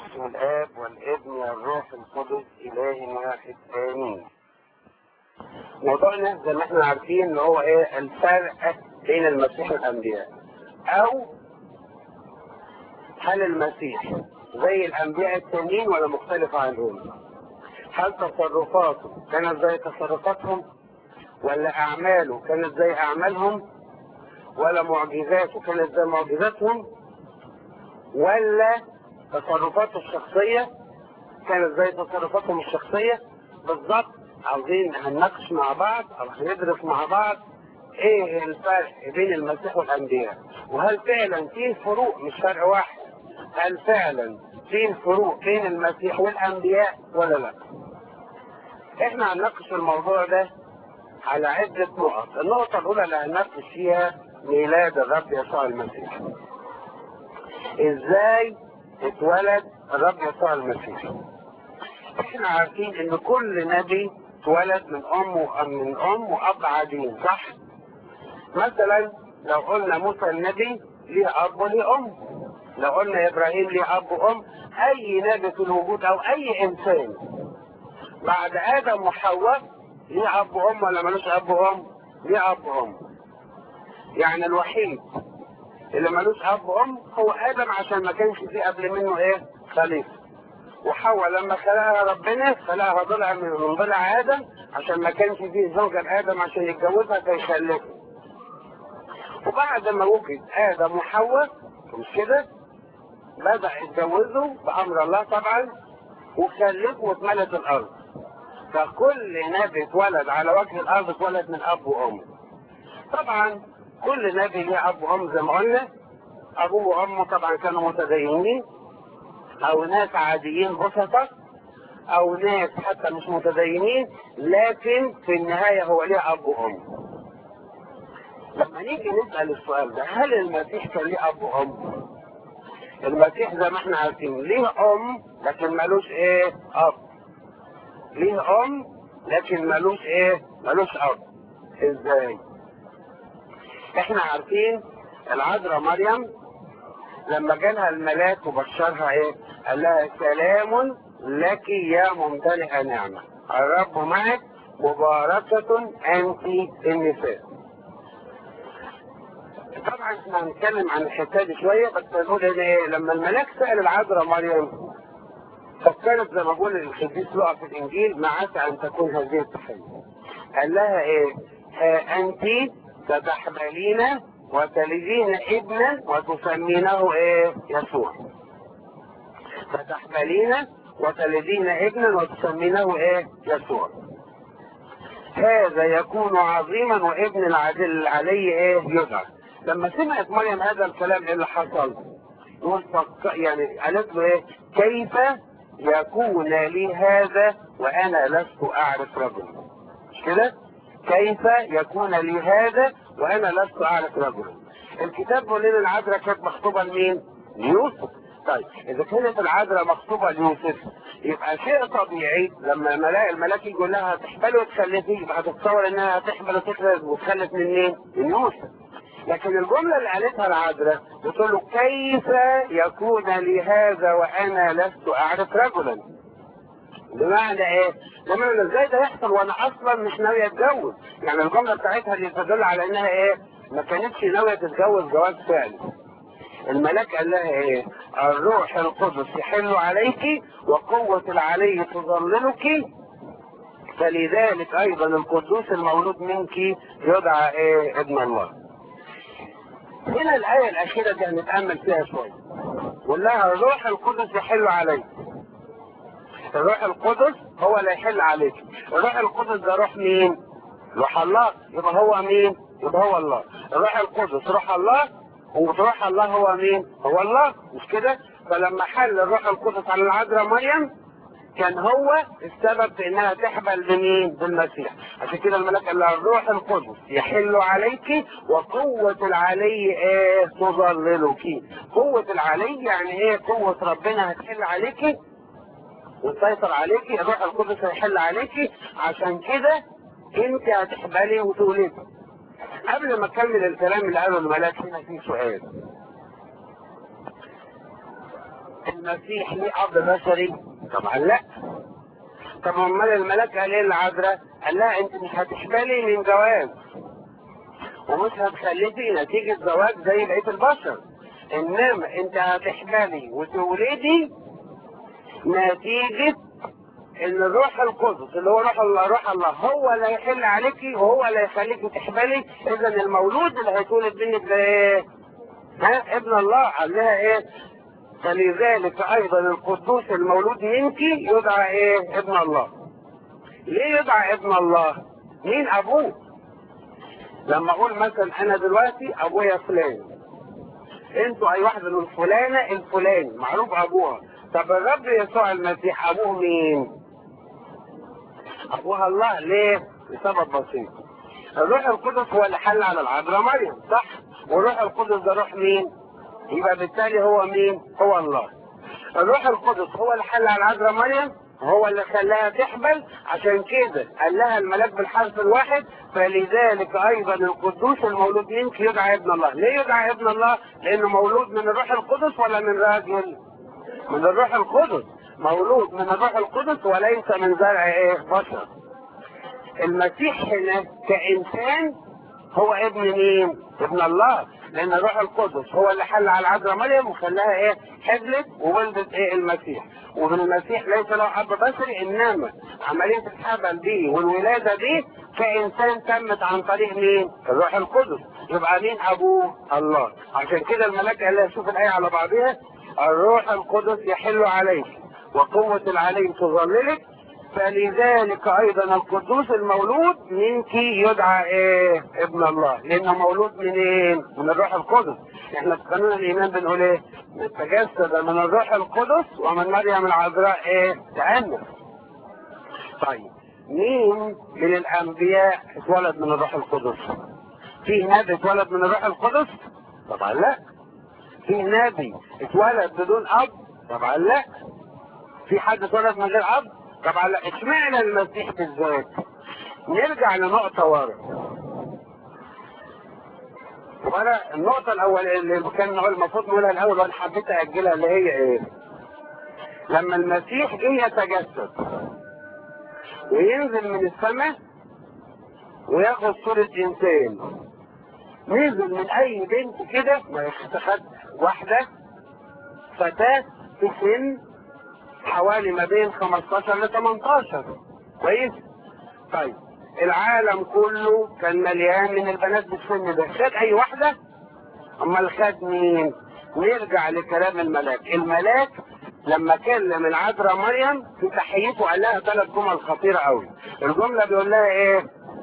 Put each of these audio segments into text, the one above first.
باسم الاب والابن والروح القدس اله واحد امين موضوعنا زي ما احنا عارفين ان هو ايه الفرق بين المسيح والانبياء او هل المسيح زي الانبياء التانيين ولا مختلف عنهم هل تصرفاته كانت زي تصرفاتهم ولا اعماله كانت زي اعمالهم ولا معجزاته كانت زي معجزاتهم ولا تصرفاته الشخصية كانت زي تصرفاتهم الشخصية بالظبط عاوزين هنناقش مع بعض او هندرس مع بعض ايه الفرق بين المسيح والانبياء وهل فعلا في فروق مش فرق واحد هل فعلا في فروق بين المسيح والانبياء ولا لا احنا هنناقش الموضوع ده على عدة نقط النقطة الاولى اللي هنناقش فيها ميلاد الرب يسوع المسيح ازاي اتولد الرب يسوع المسيح احنا عارفين ان كل نبي اتولد من ام وام من ام واب عاديين صح مثلا لو قلنا موسى النبي ليه اب وليه ام لو قلنا ابراهيم ليه اب وام اي نبي في الوجود او اي انسان بعد ادم وحواء ليه اب وام ولا ملوش اب وام ليه اب وام يعني الوحيد اللي ملوش اب وام هو ادم عشان ما كانش فيه قبل منه ايه خليفه وحواء لما خلقها ربنا خلقها ضلع من ضلع ادم عشان ما كانش فيه زوجة لادم عشان يتجوزها فيخلفها وبعد ما وجد ادم وحواء مش كده بدأ يتجوزوا بامر الله طبعا وخلفوا واتملت الارض فكل نبي اتولد على وجه الارض اتولد من اب وام طبعا كل نبي ليه اب وام زي ما قلنا ابوه وامه طبعا كانوا متدينين او ناس عاديين بسطة او ناس حتى مش متدينين لكن في النهاية هو ليه اب وام لما نيجي نسأل السؤال ده هل المسيح كان ليه اب وام المسيح زي ما احنا عارفين ليه ام لكن ملوش ايه اب ليه ام لكن ملوش ايه ملوش اب ازاي احنا عارفين العذراء مريم لما جالها الملاك وبشرها ايه قال لها سلام لك يا ممتلئة نعمة الرب معك مباركة انت النساء طبعا احنا هنتكلم عن الحكايه دي شويه بس نقول ان ايه لما الملاك سال العذراء مريم فكرت زي ما بقول القديس لقى في الانجيل ما عسى ان تكون هذه التحيه قال لها ايه ها انت ستحملين وتلدين ابنا وتسمينه ايه يسوع فتحملين وتلدين ابنا وتسمينه ايه يسوع هذا يكون عظيما وابن العدل علي ايه يدعى لما سمعت مريم هذا الكلام ايه اللي حصل يقول يعني قالت له ايه كيف يكون لي هذا وانا لست اعرف رجلا مش كده كيف يكون لي هذا وانا لست اعرف رجلا الكتاب بيقول لنا العذراء كانت مخطوبه لمين ليوسف طيب اذا كانت العذراء مخطوبه ليوسف يبقى شيء طبيعي لما الملاك الملاك يقول لها هتحملي وتخلفي يبقى هتتصور انها هتحمل وتخلف وتخلف من مين؟ من يوسف لكن الجمله اللي قالتها العذراء بتقول له كيف يكون لي هذا وانا لست اعرف رجلا بمعنى ايه؟ بمعنى ازاي ده يحصل وانا اصلا مش ناوي اتجوز يعني الجمله بتاعتها اللي تدل على انها ايه؟ ما كانتش ناويه تتجوز جواز فعلي الملاك قال لها ايه الروح القدس يحل عليك وقوة العلي تظللك فلذلك ايضا القدوس المولود منك يدعى ايه ابن الله هنا الآية الأخيرة دي هنتأمل فيها شوية قول لها الروح القدس يحل عليك الروح القدس هو اللي يحل عليك الروح القدس ده روح مين؟ روح الله يبقى هو مين؟ يبقى هو الله الروح القدس روح الله وروح الله هو مين؟ هو الله مش كده؟ فلما حل الروح القدس على العذراء مريم كان هو السبب في انها تحمل بمين؟ بالمسيح عشان كده الملاك قال لها الروح القدس يحل عليك وقوة العلي ايه تظللك قوة العلي يعني ايه قوة ربنا هتحل عليك وتسيطر عليك الروح القدس هيحل عليك عشان كده انت هتحملي وتولدي قبل ما اكمل الكلام اللي قاله الملاك هنا في سؤال المسيح ليه اب بشري طبعا لا طب امال الملاك قال ايه العذراء قال لها انت مش هتحملي من جواز ومش هتخلفي نتيجة زواج زي بقية البشر انما انت هتحملي وتولدي نتيجة ان الروح القدس اللي هو روح الله روح الله هو اللي هيحل عليكي وهو اللي هيخليكي تحملي اذا المولود اللي هيتولد منك ده ايه؟ ها ابن الله قال لها ايه؟ فلذلك ايضا القدوس المولود منك يدعى ايه؟ ابن الله. ليه يدعى ابن الله؟ مين ابوه؟ لما اقول مثلا انا دلوقتي ابويا فلان انتوا اي واحده من فلانه الفلاني معروف ابوها طب الرب يسوع المسيح ابوه مين؟ ابوها الله ليه؟ لسبب بسيط الروح القدس هو اللي حل على العذراء مريم صح؟ والروح القدس ده روح مين؟ يبقى بالتالي هو مين؟ هو الله الروح القدس هو اللي حل على العذراء مريم هو اللي خلاها تحبل عشان كده قال لها الملاك بالحرف الواحد فلذلك ايضا القدوس المولود منك يدعى ابن الله ليه يدعى ابن الله لانه مولود من الروح القدس ولا من راجل من الروح القدس مولود من الروح القدس وليس من زرع ايه بشر المسيح هنا كانسان هو ابن مين ابن الله لان الروح القدس هو اللي حل على العذراء مريم وخلاها ايه حبلت وولدت ايه المسيح وبالمسيح ليس له اب بشري انما عمليه الحبل دي والولاده دي كانسان تمت عن طريق مين الروح القدس يبقى مين ابوه الله عشان كده الملاك قال لها شوف الايه على بعضها الروح القدس يحل عليك وقوه العلي تظللك فلذلك ايضا القدوس المولود منك يدعى ايه ابن الله لانه مولود منين من الروح القدس احنا في قانون الايمان بنقول ايه تجسد من الروح القدس ومن مريم العذراء ايه تأنس طيب مين من الانبياء اتولد من الروح القدس في نبي اتولد من الروح القدس طبعا لا في نبي اتولد بدون اب طبعا لا في حد اتولد من غير اب طبعا لا اشمعنى المسيح بالذات نرجع لنقطة ورا ورا النقطة الأول اللي كان نقول المفروض نقولها الأول وأنا حبيت أجلها اللي هي إيه؟ لما المسيح جه يتجسد وينزل من السماء وياخد صورة إنسان نزل من أي بنت كده ما يخد واحدة فتاة في سن حوالي ما بين 15 ل 18 كويس طيب العالم كله كان مليان من البنات بالسن ده خد اي واحده امال خد مين نرجع لكلام الملاك الملاك لما كلم العذراء مريم في تحيته قال لها ثلاث جمل خطيره قوي الجمله بيقول لها ايه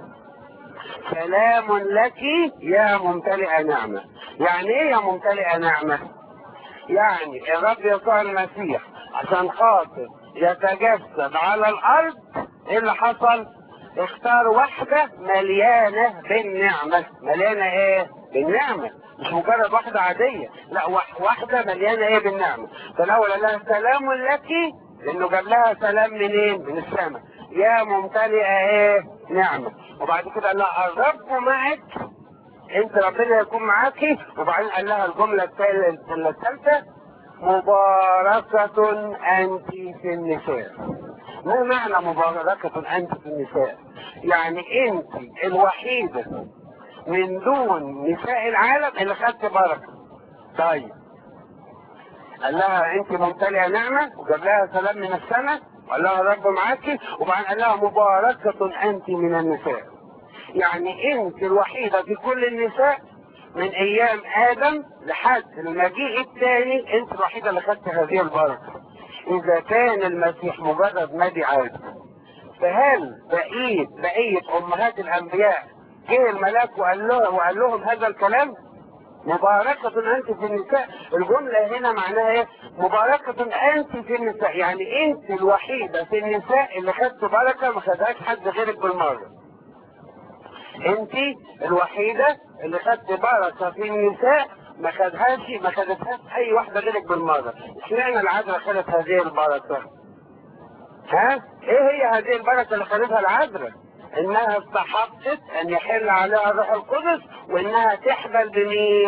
سلام لك يا ممتلئه نعمه يعني ايه يا ممتلئه نعمه يعني الرب يسوع المسيح عشان خاطر يتجسد على الارض ايه اللي حصل اختار واحدة مليانة بالنعمة مليانة ايه بالنعمة مش مجرد واحدة عادية لا واحدة مليانة ايه بالنعمة فالاول قال لها سلام لك لانه جاب لها سلام منين من السماء يا ممتلئة ايه نعمة وبعد كده قال لها الرب معك انت ربنا يكون معاكي وبعدين قال لها الجملة الثالثة مباركة أنت في النساء ما معنى مباركة أنت في النساء يعني أنت الوحيدة من دون نساء العالم اللي خدت بركة طيب قال لها أنت ممتلئة نعمة وجاب لها سلام من السماء قال لها الرب معاكي وبعدين قال لها مباركة أنت من النساء يعني أنت الوحيدة في كل النساء من ايام ادم لحد المجيء الثاني انت الوحيده اللي خدت هذه البركه اذا كان المسيح مجرد نبي عادي فهل بقيه بقيه امهات الانبياء جه الملاك وقال لهم وقال لهم هذا الكلام مباركة أنت في النساء الجملة هنا معناها إيه؟ مباركة أنت في النساء يعني أنت الوحيدة في النساء اللي خدت بركة ما خدهاش حد غيرك بالمرة انت الوحيدة اللي خدت بركة في النساء ما خدهاش ما خدتهاش اي واحدة غيرك بالمرة اشمعنى العذراء خدت هذه البركة ها ايه هي هذه البركة اللي خدتها العذراء انها استحقت ان يحل عليها الروح القدس وانها تحبل بمين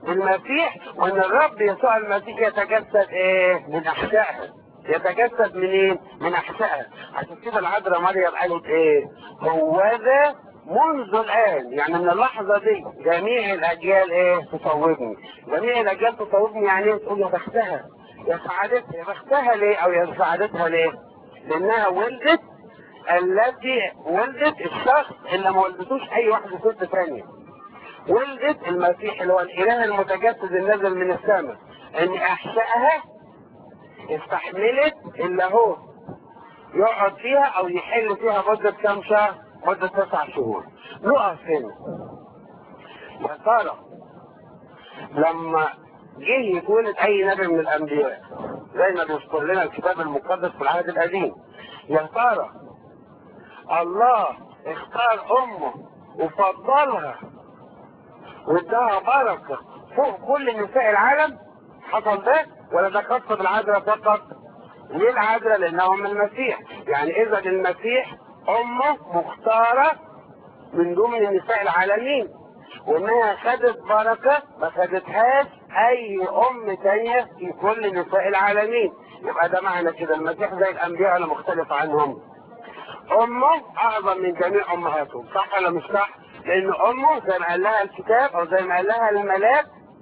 بالمسيح وان الرب يسوع المسيح يتجسد ايه من احشائها يتجسد منين من احشائها عشان كده العذراء مريم قالت ايه هو ذا منذ الان يعني من اللحظه دي جميع الاجيال ايه تصوبني جميع الاجيال تصوبني يعني ايه تقول يا بختها يا سعادتها يا بختها ليه او يا سعادتها ليه لانها ولدت التي ولدت الشخص اللي ما ولدتوش اي واحده ست ثانيه ولدت المسيح اللي هو الاله المتجسد النازل من السماء ان احشائها استحملت اللي هو يقعد فيها او يحل فيها مدة كام شهر مدة تسع شهور نقف هنا يا ترى لما جه يتولد اي نبي من الانبياء زي ما بيذكر لنا الكتاب المقدس في العهد القديم يا ترى الله اختار امه وفضلها واداها بركه فوق كل نساء العالم حصل ده ولا ده خاص بالعذراء فقط؟ ليه العذراء؟ لانها ام المسيح، يعني اذا المسيح امه مختاره من ضمن نساء العالمين وانها خدت بركه ما خدتهاش اي ام تانية في كل نساء العالمين، يبقى ده معنى كده المسيح زي الانبياء ولا مختلف عنهم؟ امه اعظم من جميع امهاتهم، صح ولا مش صح؟ لان امه زي ما قال لها الكتاب او زي ما قال لها الملاك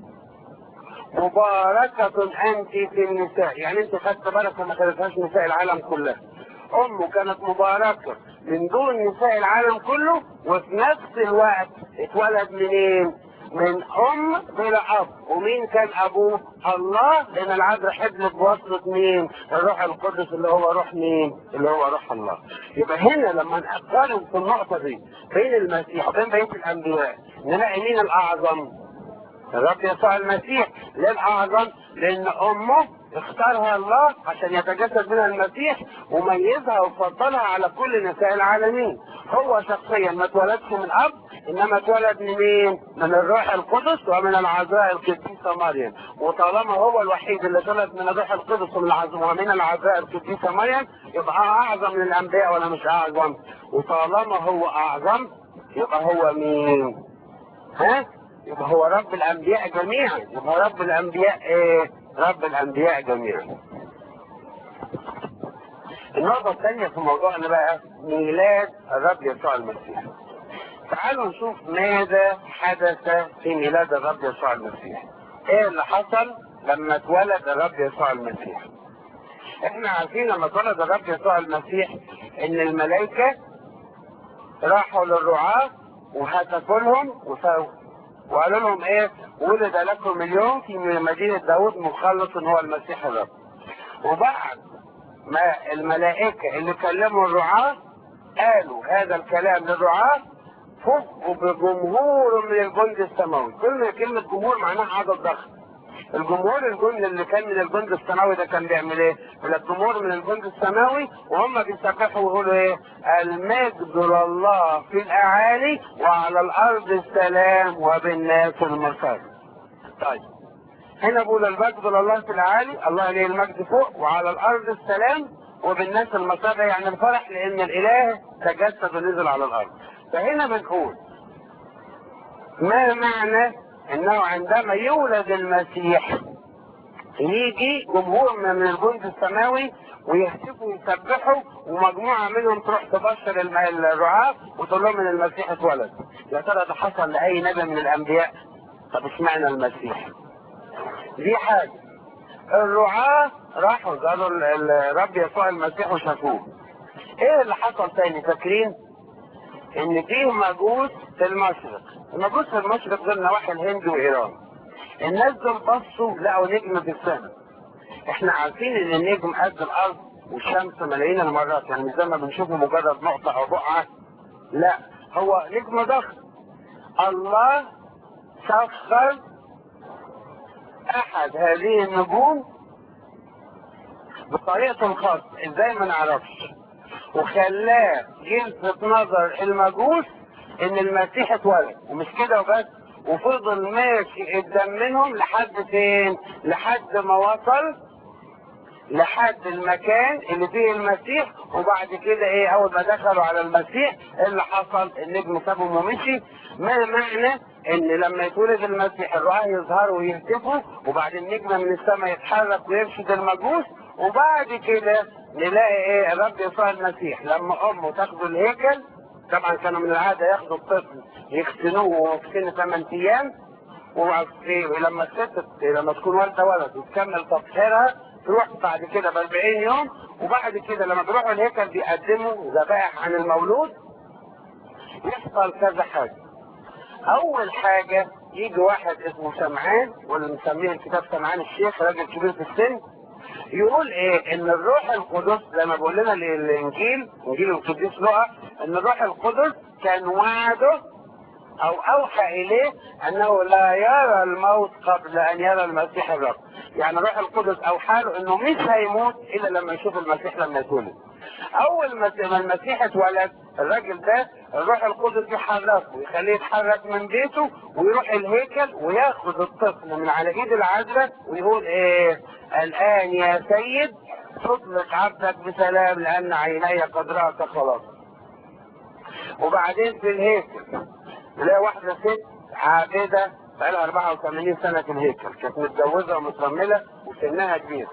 مباركة أنت في النساء يعني أنت خدت بركة ما خدتهاش نساء العالم كلها أمه كانت مباركة من دون نساء العالم كله وفي نفس الوقت اتولد منين؟ من أم بلا أب ومين كان أبوه؟ الله لأن العذراء حبلت بواسطة مين؟ الروح القدس اللي هو روح مين؟ اللي هو روح الله يبقى هنا لما نقارن في النقطة دي بين المسيح وبين بقية الأنبياء نلاقي مين الأعظم؟ الرب يسوع المسيح ليه الأعظم؟ لأن أمه اختارها الله عشان يتجسد منها المسيح وميزها وفضلها على كل نساء العالمين هو شخصيا ما اتولدش من أب إنما اتولد من مين؟ من الروح القدس ومن العذراء القديسة مريم وطالما هو الوحيد اللي اتولد من الروح القدس ومن العذراء ومن العذراء القديسة مريم يبقى أعظم من الأنبياء ولا مش أعظم؟ وطالما هو أعظم يبقى هو مين؟ ها؟ يبقى هو رب الانبياء جميعا يبقى رب الانبياء ايه رب الانبياء جميعا النقطة الثانية في موضوعنا بقى ميلاد الرب يسوع المسيح تعالوا نشوف ماذا حدث في ميلاد الرب يسوع المسيح ايه اللي حصل لما اتولد الرب يسوع المسيح احنا عارفين لما اتولد الرب يسوع المسيح ان الملائكة راحوا للرعاة وهتفوا لهم وسووا وقالوا لهم ايه ولد لكم اليوم في مدينة داود مخلص هو المسيح الرب وبعد ما الملائكة اللي كلموا الرعاة قالوا هذا الكلام للرعاة فوجئوا بجمهور من الجند السماوي كل كلمة جمهور معناها عدد ضخم الجمهور الجند اللي كان من الجند السماوي ده كان بيعمل ايه؟ الجمهور من الجند السماوي وهم بيسبحوا ويقولوا ايه؟ المجد لله في الاعالي وعلى الارض السلام وبالناس المسار. طيب هنا بقول المجد لله في الاعالي الله ليه المجد فوق وعلى الارض السلام وبالناس المسار يعني الفرح لان الاله تجسد ونزل على الارض. فهنا بنقول ما معنى انه عندما يولد المسيح يجي جمهور من الجند السماوي ويهتفوا ويسبحوا ومجموعه منهم تروح تبشر الرعاة وتقول لهم ان المسيح اتولد. يا ترى ده حصل لاي نبي من الانبياء؟ طب اشمعنى المسيح؟ دي حاجه. الرعاة راحوا قالوا الرب يسوع المسيح وشافوه. ايه اللي حصل تاني فاكرين؟ ان فيه مجوس في المشرق المجوس في المشرق دول نواحي الهند وايران الناس دول بصوا لقوا نجم في السماء احنا عارفين ان النجم قد الارض والشمس ملايين المرات يعني مش زي ما بنشوفه مجرد نقطة او بقعة لا هو نجم ضخم الله سخر احد هذه النجوم بطريقة خاصة ازاي ما نعرفش وخلاه يلفت نظر المجوس ان المسيح اتولد ومش كده وبس وفضل ماشي قدام منهم لحد فين لحد ما وصل لحد المكان اللي فيه المسيح وبعد كده ايه اول ما دخلوا على المسيح إيه اللي حصل النجم سابهم ومشي ما معنى ان لما يتولد المسيح الرعاة يظهروا ويهتفوا وبعدين نجمة من السماء يتحرك ويرشد المجوس وبعد كده نلاقي ايه الرب يسوع المسيح لما امه تاخد الهيكل طبعا كانوا من العادة ياخدوا الطفل يختنوه وهو في سن 8 ايام ولما الست لما تكون والده ولد وتكمل تطهيرها تروح بعد كده ب 40 يوم وبعد كده لما بيروحوا الهيكل بيقدموا ذبائح عن المولود يحصل كذا حاجه اول حاجه يجي واحد اسمه سمعان واللي مسميه الكتاب سمعان الشيخ راجل كبير في السن يقول ايه ان الروح القدس لما بيقول لنا الانجيل انجيل القديس لقى ان الروح القدس كان وعده او اوحى اليه انه لا يرى الموت قبل ان يرى المسيح الرب يعني الروح القدس اوحى له انه مش هيموت الا لما يشوف المسيح لما يتولد اول ما المسيح اتولد الراجل ده الروح القدس يحركه ويخليه يتحرك من بيته ويروح الهيكل وياخد الطفل من على ايد العذراء ويقول ايه الان يا سيد تطلق عبدك بسلام لان عيني قد رأت خلاص وبعدين في الهيكل تلاقي واحدة ست عابدة بقالها 84 سنة في الهيكل كانت متجوزة ومترملة وسنها كبير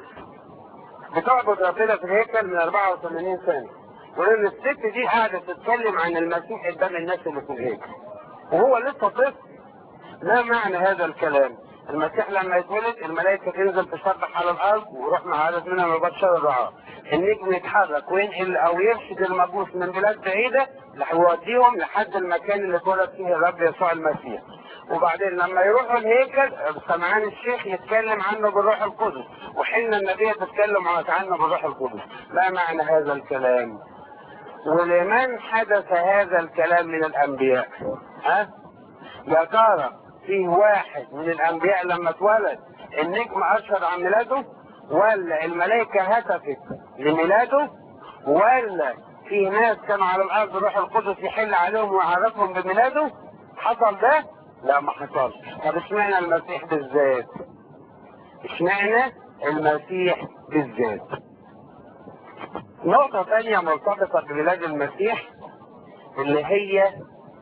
بتعبد ربنا في الهيكل من 84 سنة ولان الست دي قاعدة تتكلم عن المسيح قدام الناس اللي في الهيكل وهو لسه طفل ما معنى هذا الكلام المسيح لما يتولد الملائكة تنزل تسبح على الأرض ويروح مع عدد منها مباشرة الرعاة النجم يتحرك وينقل أو يرشد المجوس من بلاد بعيدة ويوديهم لحد المكان اللي اتولد فيه الرب يسوع المسيح وبعدين لما يروحوا الهيكل سمعان الشيخ يتكلم عنه بالروح القدس وحين النبي تتكلم عنه بالروح القدس ما معنى هذا الكلام ولمن حدث هذا الكلام من الانبياء ها يا ترى فيه واحد من الانبياء لما اتولد النجم اشهر عن ميلاده ولا الملائكة هتفت لميلاده ولا في ناس كانوا على الارض روح القدس يحل عليهم ويعرفهم بميلاده حصل ده لا ما حصلش طب اشمعنى المسيح بالذات اشمعنى المسيح بالذات نقطة ثانية مرتبطة بميلاد المسيح اللي هي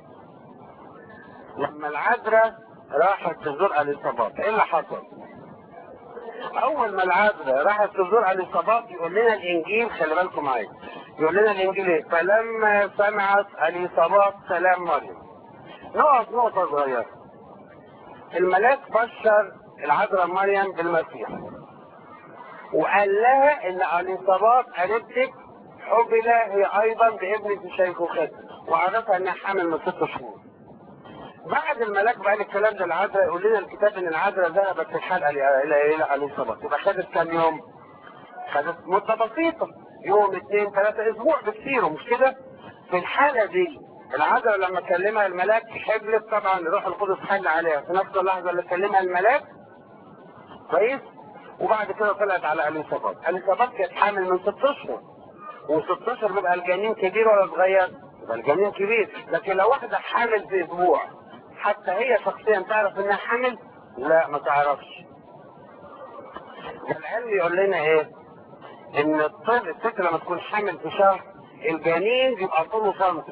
لما العذراء راحت تزور اليصابات ايه اللي حصل؟ اول ما العذراء راحت تزور اليصابات يقول لنا الانجيل خلي بالكم معايا يقول لنا الانجيل ايه؟ فلما سمعت اليصابات سلام مريم نقط نقطة صغيرة الملاك بشر العذراء مريم بالمسيح وقال لها ان اليصابات قريبتك حبل هي ايضا بابنة شيخوختها وعرفها انها حامل من ست شهور بعد الملاك بقى الكلام ده العذراء يقول لنا الكتاب ان العذراء ذهبت في الحلقه الى الى اليصابات يبقى خدت كام يوم؟ خدت مده بسيطه يوم اثنين ثلاثه اسبوع بكثير مش كده؟ في الحاله دي العذراء لما كلمها الملاك حبلت طبعا الروح القدس حل عليها في نفس اللحظه اللي كلمها الملاك كويس؟ وبعد كده طلعت على اليصابات، اليصابات كانت حامل من ست اشهر وست اشهر بيبقى الجنين كبير ولا صغير؟ يبقى الجنين كبير، لكن لو واحده حامل في اسبوع حتى هي شخصيا تعرف انها حامل؟ لا ما تعرفش. العلم يقول لنا ايه؟ ان الطفل الست لما تكون حامل في شهر الجنين بيبقى طوله سنتي.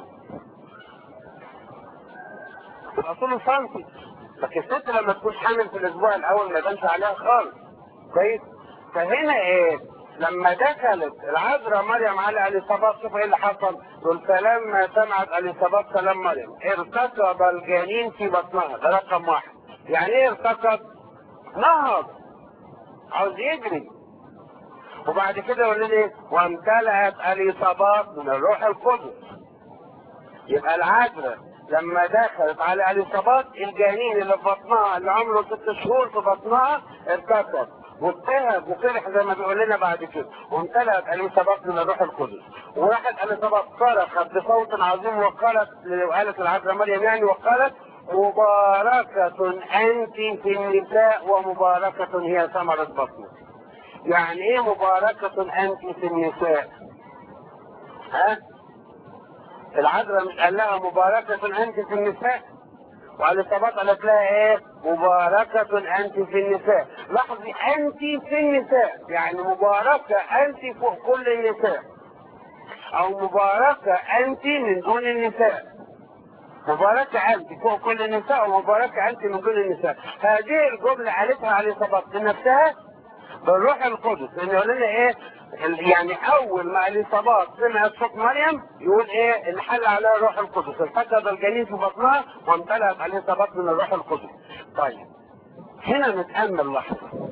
بيبقى طوله سنتي. لكن الست لما تكون حامل في الاسبوع الاول ما يبانش عليها خالص. كويس؟ فهنا ايه؟ لما دخلت العذراء مريم على اليصابات شوفوا ايه اللي حصل دول فلما سمعت اليصابات سلام مريم ارتكب الجنين في بطنها ده رقم واحد يعني ايه ارتكب؟ نهض عاوز يجري وبعد كده يقول لنا ايه؟ وامتلأت اليصابات من الروح القدس يبقى العذراء لما دخلت على اليصابات الجنين اللي في بطنها اللي عمره ست شهور في بطنها ارتكب وابتهج وفرح زي ما بيقول لنا بعد كده وامتلأت اليصابات من الروح القدس وراحت اليصابات صرخت بصوت عظيم وقالت وقالت العذراء مريم يعني وقالت مباركة أنت في النساء ومباركة هي ثمرة بطنك. يعني إيه مباركة أنت في النساء؟ ها؟ العذراء مش قال لها مباركة أنت في النساء؟ واليصابات قالت لها ايه مباركة انت في النساء لاحظي انت في النساء يعني مباركة انت فوق كل النساء او مباركة انت من دون النساء مباركة أنت فوق كل النساء ومباركة أنت من كل النساء هذه الجملة قالتها عليه صباح لنفسها بالروح القدس لأن يقول لنا إيه ال- يعني أول ما اليصابات سمعت صوت مريم يقول إيه اللي حل عليها الروح القدس الفقد الجنين في بطنها وامتلأت اليصابات من الروح القدس طيب هنا نتأمل لحظة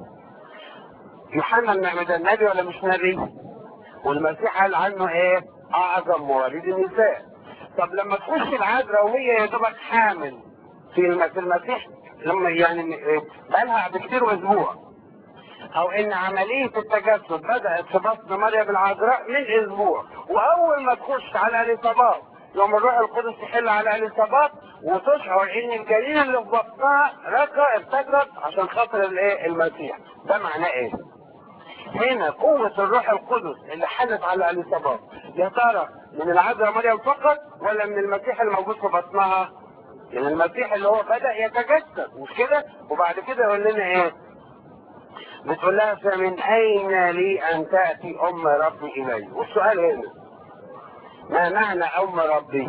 يوحنا المعمدان نبي ولا مش نبي؟ والمسيح قال عنه ايه؟ اعظم مواليد النساء. طب لما تخش العذراء وهي يا دوبك حامل في الم- في المسيح لما يعني إيه؟ بقالها بكتير اسبوع او ان عمليه التجسد بدات في بطن مريم العذراء من اسبوع واول ما تخش على اليصابات يوم الروح القدس يحل على اليصابات وتشعر ان الجنين اللي في بطنها رقى ارتكت عشان خاطر الايه المسيح ده معناه ايه؟ هنا قوة الروح القدس اللي حلت على اليصابات يا ترى من العذراء مريم فقط ولا من المسيح الموجود في بطنها؟ من المسيح اللي هو بدأ يتجسد مش كده؟ وبعد كده يقول لنا ايه؟ بتقول لها فمن أين لي أن تأتي أم ربي إلي؟ والسؤال هنا ما معنى أم ربي؟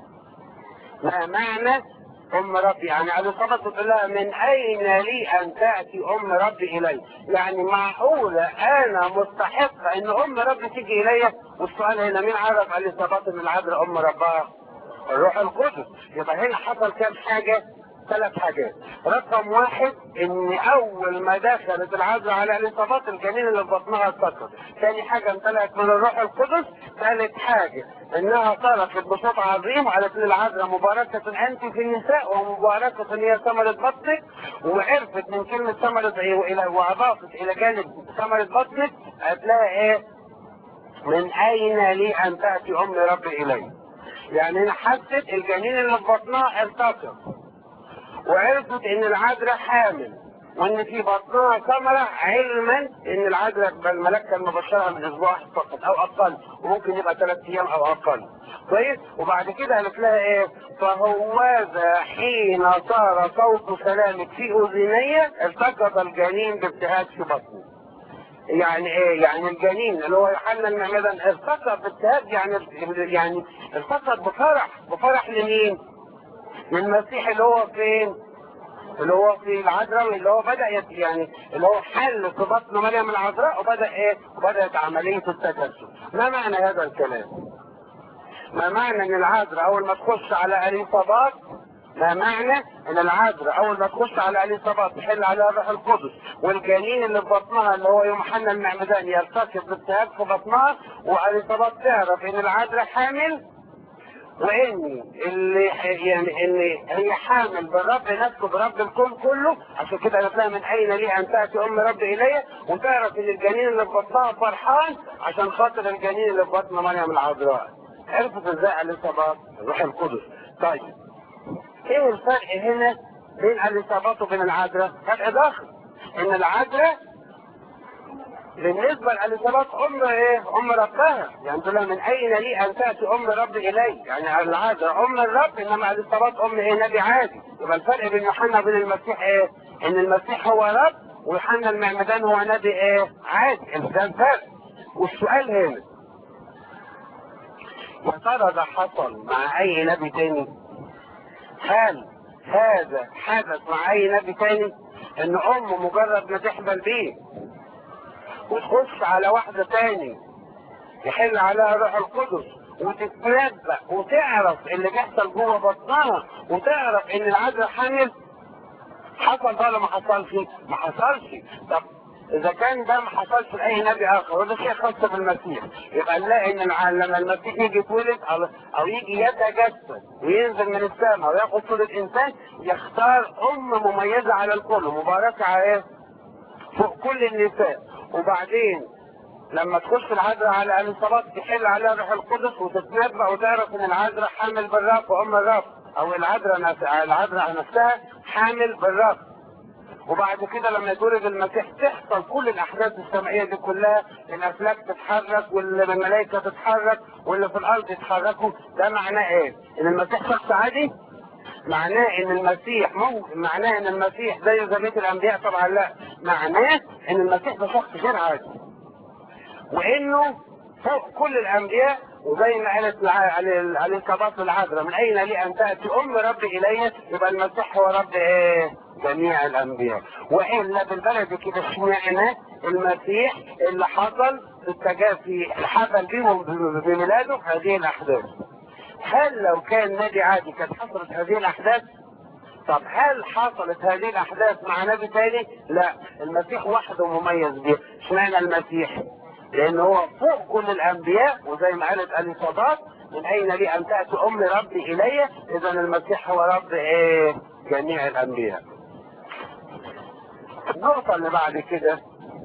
ما معنى أم ربي؟ يعني على صفة بتقول لها من أين لي أن تأتي أم ربي إلي؟ يعني معقولة أنا مستحقة إن أم ربي تيجي إلي؟ والسؤال هنا مين عرف على صفات من العذراء أم ربها؟ الروح القدس يبقى هنا حصل كام حاجة؟ ثلاث حاجات رقم واحد ان اول ما دخلت العذراء على اليصابات الجنين اللي في بطنها اتكسر ثاني حاجه امتلأت من الروح القدس ثالث حاجه انها صرخت بصوت عظيم وقالت للعذراء مباركه انت في النساء ومباركه هي ثمره بطنك وعرفت من كلمه ثمره الى واضافت الى جانب ثمره بطنك قالت لها ايه من اين لي ان تاتي ام ربي الي يعني انا حست الجنين اللي في بطنها ارتكب وعرفت ان العذراء حامل وان في بطنها ثمرة علما ان العذراء الملاك كان مبشرها من اسبوع واحد فقط او اقل وممكن يبقى ثلاث ايام او اقل كويس وبعد كده قالت لها ايه فهوذا حين صار صوت سلامك في اذني التقط الجنين بابتهاج في بطني يعني ايه يعني الجنين اللي هو يوحنا المعمدان ارتقى بابتهاج يعني يعني ارتقى بفرح بفرح لمين؟ للمسيح اللي هو فين؟ اللي هو في العذراء اللي هو بدا يت- يعني اللي هو حل في بطن مريم العذراء وبدا ايه؟ وبدات عمليه التجسد. ما معنى هذا الكلام؟ ما معنى ان العذراء اول ما تخش على اليصابات ما معنى ان العذراء اول ما تخش على اليصابات تحل عليها الروح القدس والجنين اللي في بطنها اللي هو يوحنا المعمدان يرتكب بالتهاب في بطنها واليصابات تعرف ان العذراء حامل وان اللي يعني ان هي حامل بالرب نفسه برب الكون كله عشان كده قالت لها من اين لي ان تاتي ام رب الي وتعرف ان الجنين اللي في بطنها فرحان عشان خاطر الجنين اللي في بطن مريم العذراء عرفت ازاي الاصابات الروح القدس طيب ايه الفرق هنا بين الاصابات وبين العذراء فرق ضخم ان العذراء بالنسبة للإصابات أم إيه؟ أم ربها، يعني تقول لها من أين لي أن تأتي أم رب إلي؟ يعني العادة أم الرب إنما الإصابات أم إيه؟ نبي عادي، يبقى الفرق بين يوحنا وبين المسيح إيه؟ إن المسيح هو رب ويوحنا المعمدان هو نبي إيه؟ عادي، ده الفرق. والسؤال هنا يا ترى ده حصل مع أي نبي تاني؟ هل هذا حدث مع أي نبي تاني؟ إن أم مجرد ما تحبل بيه وتخش على واحدة تاني يحل عليها روح القدس وتتنبأ وتعرف اللي بيحصل جوه بطنها وتعرف ان العذراء حامل حصل ده ولا ما حصلش؟ ما حصلش طب اذا كان ده ما حصلش لاي نبي اخر وده شيء خاص بالمسيح يبقى نلاقي ان الع- لما المسيح يجي يتولد او أو يجي يتجسد وينزل من السماء وياخد صوره انسان يختار ام مميزه على الكل مباركه على ايه؟ فوق كل النساء وبعدين لما تخش العذراء على الصلاة تحل عليها روح القدس وتتنبأ وتعرف ان العذراء حامل بالرب وام الرب او العذراء نفس... العذراء نفسها حامل بالرب وبعد كده لما يتولد المسيح تحصل كل الاحداث السمائيه دي كلها الافلاك تتحرك والملائكه تتحرك واللي في الارض يتحركوا ده معناه ايه؟ ان المسيح شخص عادي؟ معناه ان المسيح ممكن معناه ان المسيح زي زي بقيه الانبياء طبعا لا معناه ان المسيح ده شخص غير عادي وانه فوق كل الانبياء وزي ما قالت الع- على على الكباط العذراء من اين لي ان تاتي ام ربي الي يبقى المسيح هو رب ايه جميع الانبياء والا بالبلد كده اشمعنى المسيح اللي حصل في التجافي حصل بيهم بميلاده هذه الاحداث هل لو كان نبي عادي كانت حصلت هذه الاحداث طب هل حصلت هذه الاحداث مع نبي تاني؟ لا المسيح وحده مميز بيه، اشمعنى المسيح؟ لان هو فوق كل الانبياء وزي ما قالت اليصابات من اين لي ان تاتي ام ربي الي؟ اذا المسيح هو رب ايه؟ جميع الانبياء. النقطة اللي بعد كده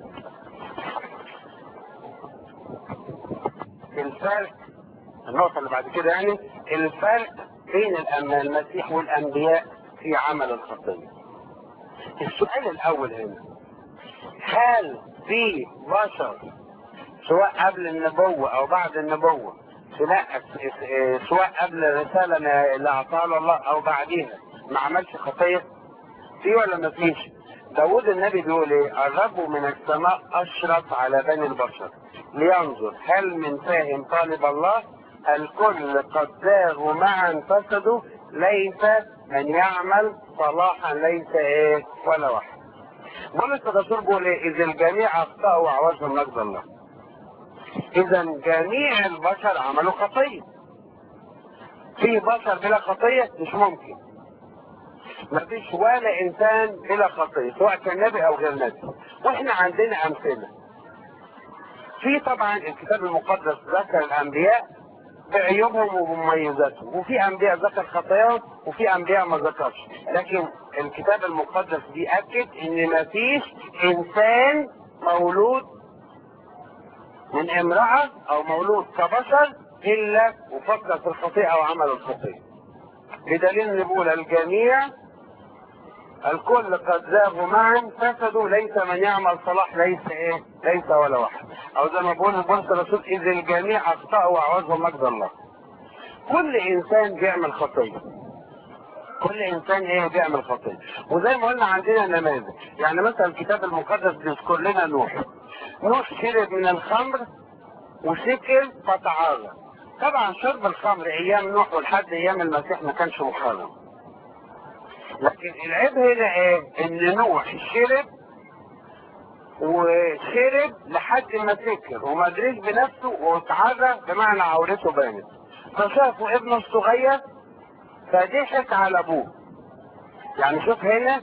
الفرق النقطة اللي بعد كده يعني الفرق بين الأم- المسيح والأنبياء في عمل الخطية. السؤال الأول هنا هل في بشر سواء قبل النبوة أو بعد النبوة سواء سواء قبل الرسالة اللي أعطاها الله أو بعديها ما عملش خطية؟ في ولا ما فيش؟ داود النبي بيقول ايه؟ الرب من السماء أشرف على بني البشر لينظر هل من فاهم طالب الله الكل قد زاغوا معا فسدوا ليس من يعمل صلاحا ليس ايه ولا واحد. بولس الرسول بيقول ايه؟ إذا الجميع أخطأوا وعوزهم مجد الله. إذا جميع البشر عملوا خطية. في بشر بلا خطية مش ممكن. مفيش ولا انسان بلا خطيه سواء كان نبي او غير نبي واحنا عندنا امثله في طبعا الكتاب المقدس ذكر الانبياء بعيوبهم ومميزاتهم وفي انبياء ذكر خطاياهم وفي انبياء ما ذكرش لكن الكتاب المقدس بيأكد ان مفيش انسان مولود من امرأة او مولود كبشر الا وفكر في الخطيئة او عمل الخطيئة بدليل ان بيقول الجميع الكل قد ذابوا معا فسدوا ليس من يعمل صلاح ليس ايه ليس ولا واحد او زي ما بقول البولس الرسول اذ الجميع اخطاوا وعوزهم مجد الله كل انسان بيعمل خطيه كل انسان ايه بيعمل خطيه وزي ما قلنا عندنا نماذج يعني مثلا الكتاب المقدس بيذكر لنا نوح نوح شرب من الخمر وسكر فتعاظم طبعا شرب الخمر ايام نوح ولحد ايام المسيح ما كانش محرم لكن العيب هنا ايه ان نوح شرب وشرب لحد ما سكر وما ادريش بنفسه واتعرى بمعنى عورته بانت فشافوا ابنه الصغير فضحك على ابوه يعني شوف هنا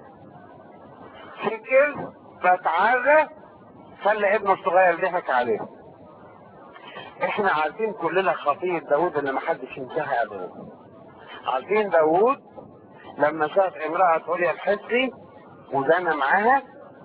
سكر فاتعرى خلى ابنه الصغير ضحك عليه احنا عارفين كلنا خطية داود اللي محدش ينساها ابدا عارفين داود لما شاف امرأة عليا الحسي وزنى معاها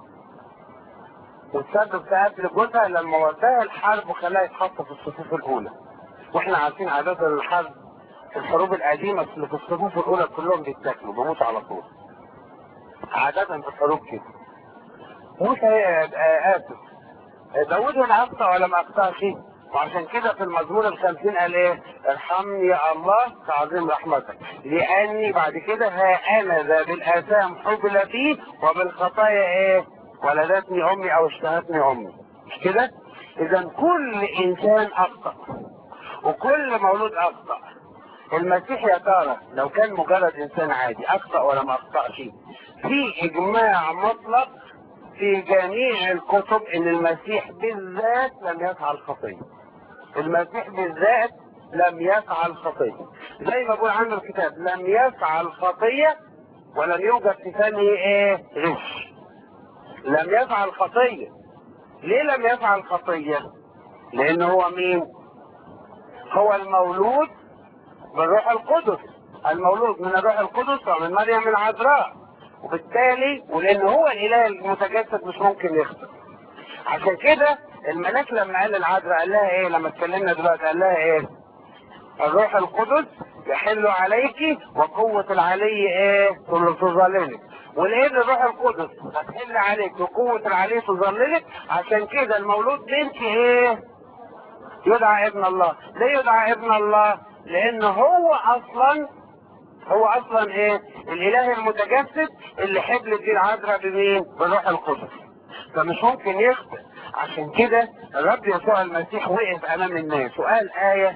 وتسبب في قتل جوزها لما وداها الحرب وخلاها يتحط في الصفوف الاولى واحنا عارفين عادة الحرب في الحروب القديمة اللي في الصفوف الاولى كلهم بيتاكلوا بيموتوا على طول عادة في الحروب كده موسى آه، اسف داود هنا اخطا ولا ما اخطاش وعشان كده في المزمور الخمسين قال ايه ارحمني يا الله كعظيم رحمتك لاني بعد كده ها انا ذا بالاثام حبل بي وبالخطايا ايه ولدتني امي او اشتهتني امي مش كده اذا كل انسان اخطا وكل مولود اخطا المسيح يا ترى لو كان مجرد انسان عادي اخطا ولا ما اخطاش في اجماع مطلق في جميع الكتب ان المسيح بالذات لم يفعل خطيه المسيح بالذات لم يفعل خطيه زي ما بقول عنه الكتاب لم يفعل خطيه ولم يوجد في فمه ايه غش لم يفعل خطيه ليه لم يفعل خطيه لان هو مين هو المولود بالروح القدس المولود من الروح القدس ومن مريم العذراء وبالتالي ولان هو الاله المتجسد مش ممكن يخطئ عشان كده الملاك لما قال العذراء قال لها ايه لما اتكلمنا دلوقتي قال لها ايه الروح القدس يحل عليك وقوة العلي ايه تظللك ولان الروح القدس هتحل عليك وقوة العلي تظللك عشان كده المولود منك ايه يدعى ابن الله ليه يدعى ابن الله لان هو اصلا هو اصلا ايه الاله المتجسد اللي حبل دي العذراء بمين بالروح القدس فمش ممكن يخطئ عشان كده الرب يسوع المسيح وقف امام الناس وقال ايه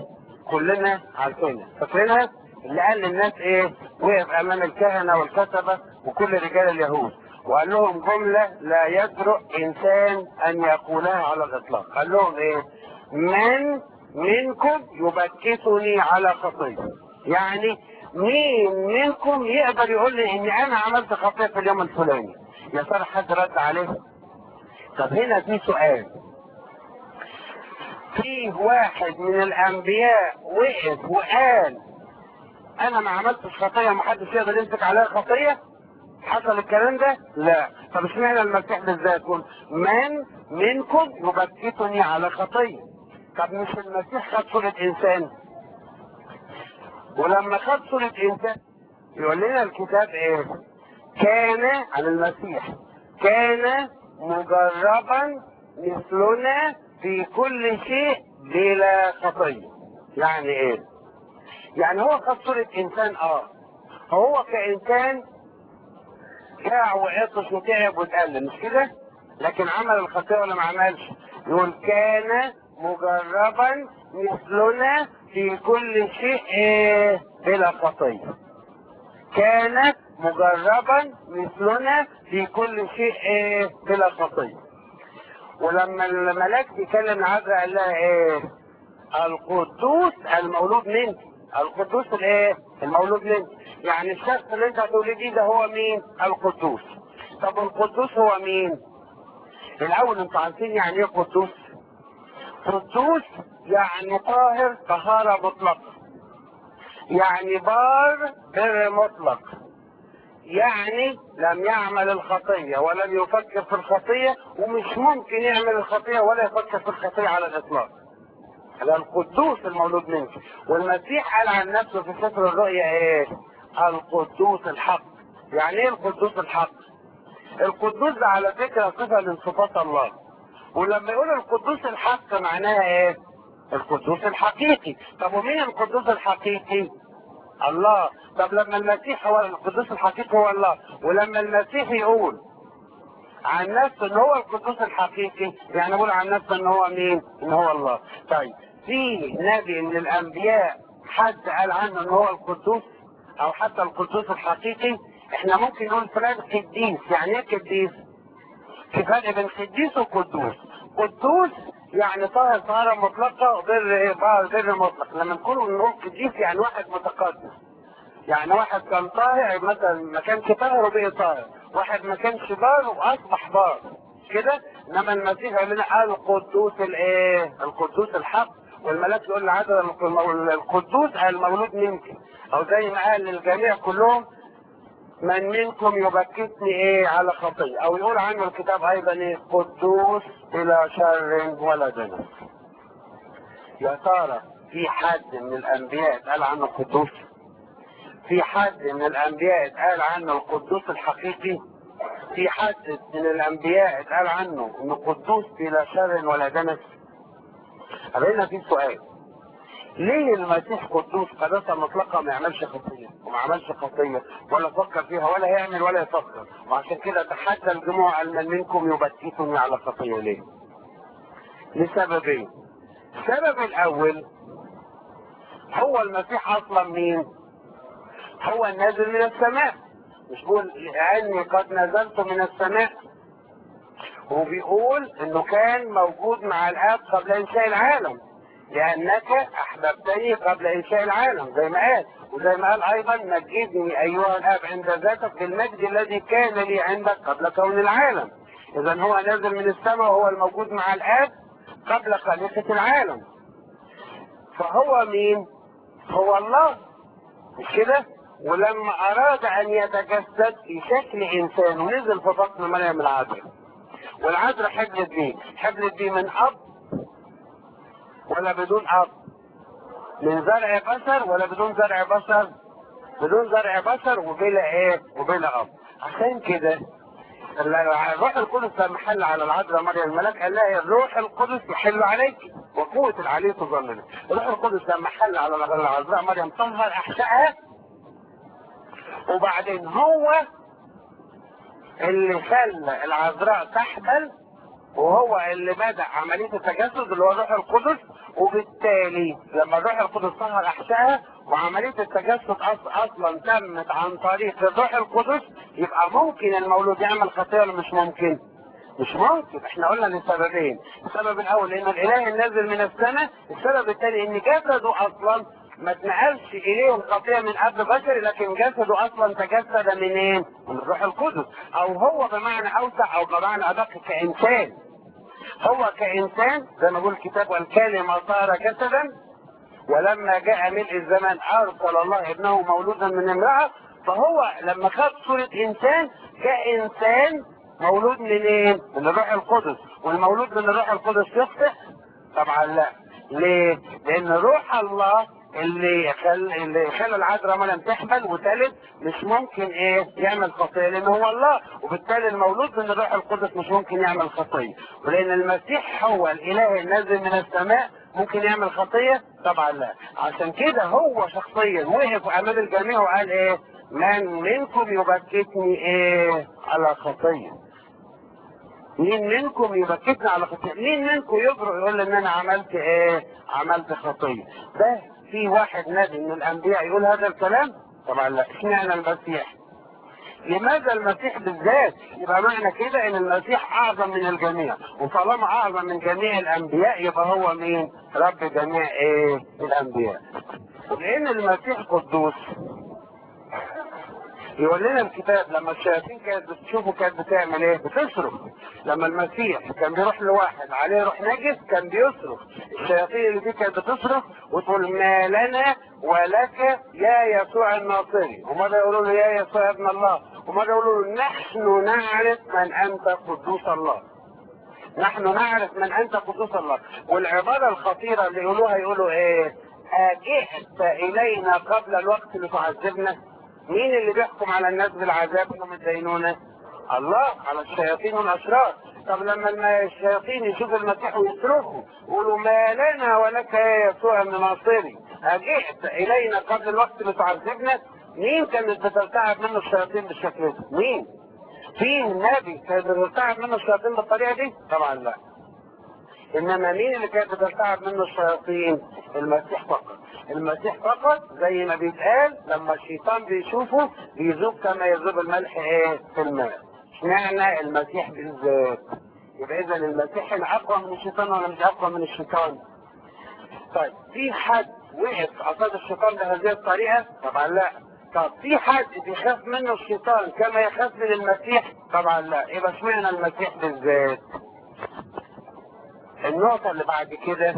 كلنا عارفينها فاكرينها اللي قال للناس ايه وقف امام الكهنه والكتبه وكل رجال اليهود وقال لهم جمله لا يجرؤ انسان ان يقولها على الاطلاق قال لهم ايه من منكم يبكتني على خطيه يعني مين منكم يقدر يقول لي اني انا عملت خطيه في اليوم الفلاني يا ترى حد رد عليه طب هنا في سؤال في واحد من الانبياء وقف وقال انا ما عملتش خطيه ما حدش يقدر يمسك عليا خطيه حصل الكلام ده لا طب اشمعنى المسيح بالذات يقول من منكم يبكتني على خطيه طب مش المسيح خد صوره انسان ولما خد صوره انسان يقول لنا الكتاب ايه كان عن المسيح كان مجربا مثلنا في كل شيء بلا خطيه يعني ايه يعني هو خد صورة انسان اه هو كانسان جاع وعطش وتعب واتألم مش كده لكن عمل الخطيئة ولا ما عملش يقول كان مجربا مثلنا في كل شيء إيه بلا خطية كان مجربا مثلنا في كل شيء إيه بلا خطية ولما الملاك بيكلم عذراء قال لها ايه القدوس المولود منك القدوس الايه المولود منك يعني الشخص اللي انت هتولديه ده هو مين القدوس طب القدوس هو مين الاول انتوا عارفين يعني ايه قدوس قدوس يعني طاهر طهارة مطلقة يعني بار بر مطلق يعني لم يعمل الخطية ولم يفكر في الخطية ومش ممكن يعمل الخطية ولا يفكر في الخطية على الإطلاق ده القدوس المولود منك والمسيح قال عن نفسه في سفر الرؤيا ايه القدوس الحق يعني ايه القدوس الحق القدوس ده على فكرة صفة من صفات الله ولما يقول القدوس الحق معناها ايه القدوس الحقيقي طب ومين القدوس الحقيقي الله طب لما المسيح هو القدوس الحقيقي هو الله ولما المسيح يقول عن نفسه ان هو القدوس الحقيقي يعني يقول عن نفسه ان هو مين ان هو الله طيب في نبي من الانبياء حد قال عنه ان هو القدوس او حتى القدوس الحقيقي احنا ممكن نقول فلان قديس يعني ايه قديس في فرق بين قديس وقدوس قدوس يعني طاهر طهارة مطلقة وبر ايه بر بر مطلق لما نكون نقول قديس يعني واحد متقدس يعني واحد كان طاهر مثلا ما كانش طاهر وبقي طاهر واحد ما كانش بار واصبح بار كده انما المسيح قال لنا القدوس الايه القدوس الحق والملاك يقول لعدد القدوس المولود منك او زي ما قال للجميع كلهم من منكم يبكتني ايه على خطية او يقول عنه الكتاب ايضا ايه قدوس بلا شر ولا دنس يا ترى في حد من الانبياء قال عنه قدوس في حد من الانبياء قال عنه القدوس الحقيقي في حد من الانبياء قال عنه انه قدوس بلا شر ولا دنس قابلنا في سؤال ليه المسيح قدوس قداسه مطلقه ما يعملش خطيه وما عملش خطيه ولا فكر فيها ولا يعمل ولا يفكر وعشان كده تحدى الجموع قال من منكم يبكتني على خطيه ليه؟ لسببين السبب الاول هو المسيح اصلا مين؟ هو النازل من السماء مش بيقول لاني قد نزلت من السماء وبيقول انه كان موجود مع الاب قبل انشاء العالم لانك احببتني قبل انشاء العالم زي ما قال وزي ما قال ايضا مجدني ايها الاب عند ذاتك بالمجد الذي كان لي عندك قبل كون العالم اذا هو نازل من السماء وهو الموجود مع الاب قبل خليقه العالم فهو مين هو الله مش كده ولما اراد ان يتجسد في شكل انسان ونزل في بطن مريم العذراء والعذراء حبلت بيه حبلت بيه من اب ولا بدون اب من زرع بشر ولا بدون زرع بشر بدون زرع بشر وبلا ايه وبلا اب عشان كده الروح القدس لما حل على العذراء مريم الملاك قال لها الروح القدس يحل عليك وقوة العلي تظللك الروح القدس لما حل على العذراء مريم طهر احشائها وبعدين هو اللي خلى العذراء تحبل وهو اللي بدأ عملية التجسد اللي هو الروح القدس وبالتالي لما الروح القدس طهر احشائها وعملية التجسد أص- اصلا تمت عن طريق الروح القدس يبقى ممكن المولود يعمل خطية ولا مش ممكن؟ مش ممكن احنا قلنا لسببين السبب الاول ان الاله النازل من السماء السبب الثاني ان جسده اصلا ما اتنقلش اليه الخطيه من قبل بشري لكن جسده اصلا تجسد منين؟ من الروح القدس او هو بمعنى اوسع او بمعنى ادق كانسان هو كانسان زي ما بيقول الكتاب والكلمه صار جسدا ولما جاء ملء الزمان ارسل الله ابنه مولودا من امراه فهو لما خد صوره انسان كانسان مولود منين؟ من الروح القدس والمولود من الروح القدس يخطئ؟ طبعا لا ليه؟ لان روح الله اللي خل اللي خلى العذراء مريم تحمل وتلد مش ممكن ايه يعمل خطيه لان هو الله وبالتالي المولود من الروح القدس مش ممكن يعمل خطيه ولان المسيح هو الاله النازل من السماء ممكن يعمل خطيه طبعا لا عشان كده هو شخصيا وقف امام الجميع وقال ايه من منكم يبكتني ايه على خطيه مين منكم يبكتني على خطيه مين منكم يجرؤ يقول ان انا عملت ايه عملت خطيه ده في واحد نبي من الانبياء يقول هذا الكلام طبعا لا اشمعنى المسيح لماذا المسيح بالذات يبقى معنى كده ان المسيح اعظم من الجميع وطالما اعظم من جميع الانبياء يبقى هو مين رب جميع ايه الانبياء لان المسيح قدوس يقول لنا الكتاب لما الشياطين كانت بتشوفه كانت بتعمل ايه؟ بتصرخ لما المسيح كان بيروح لواحد عليه روح نجس كان بيصرخ الشياطين اللي دي كانت بتصرخ وتقول ما لنا ولك يا يسوع الناصري وماذا يقولوا له يا يسوع ابن الله وماذا يقولوا له نحن نعرف من انت قدوس الله نحن نعرف من انت قدوس الله والعبارة الخطيرة اللي يقولوها يقولوا ايه اجئت الينا قبل الوقت لتعذبنا مين اللي بيحكم على الناس بالعذاب انهم الدينونة الله على الشياطين والاشرار طب لما الم- الشياطين يشوفوا المسيح ويصرخوا يقولوا ما لنا ولك يا يسوع الناصري اجئت الينا قبل الوقت لتعذبنا مين كانت بترتعب منه الشياطين بالشكل ده مين في نبي كانت بترتعب منه الشياطين بالطريقه دي طبعا لا انما مين اللي كانت بترتعب منه الشياطين المسيح فقط المسيح فقط زي ما بيتقال لما الشيطان بيشوفه بيذوب كما يذوب الملح ايه في الماء اشمعنى المسيح بالذات يبقى اذا المسيح هنا اقوى من الشيطان ولا مش اقوى من الشيطان طيب في حد وقف قصاد الشيطان بهذه الطريقه طبعا لا طب في حد بيخاف منه الشيطان كما يخاف من المسيح طبعا لا يبقى اشمعنى المسيح بالذات النقطة اللي بعد كده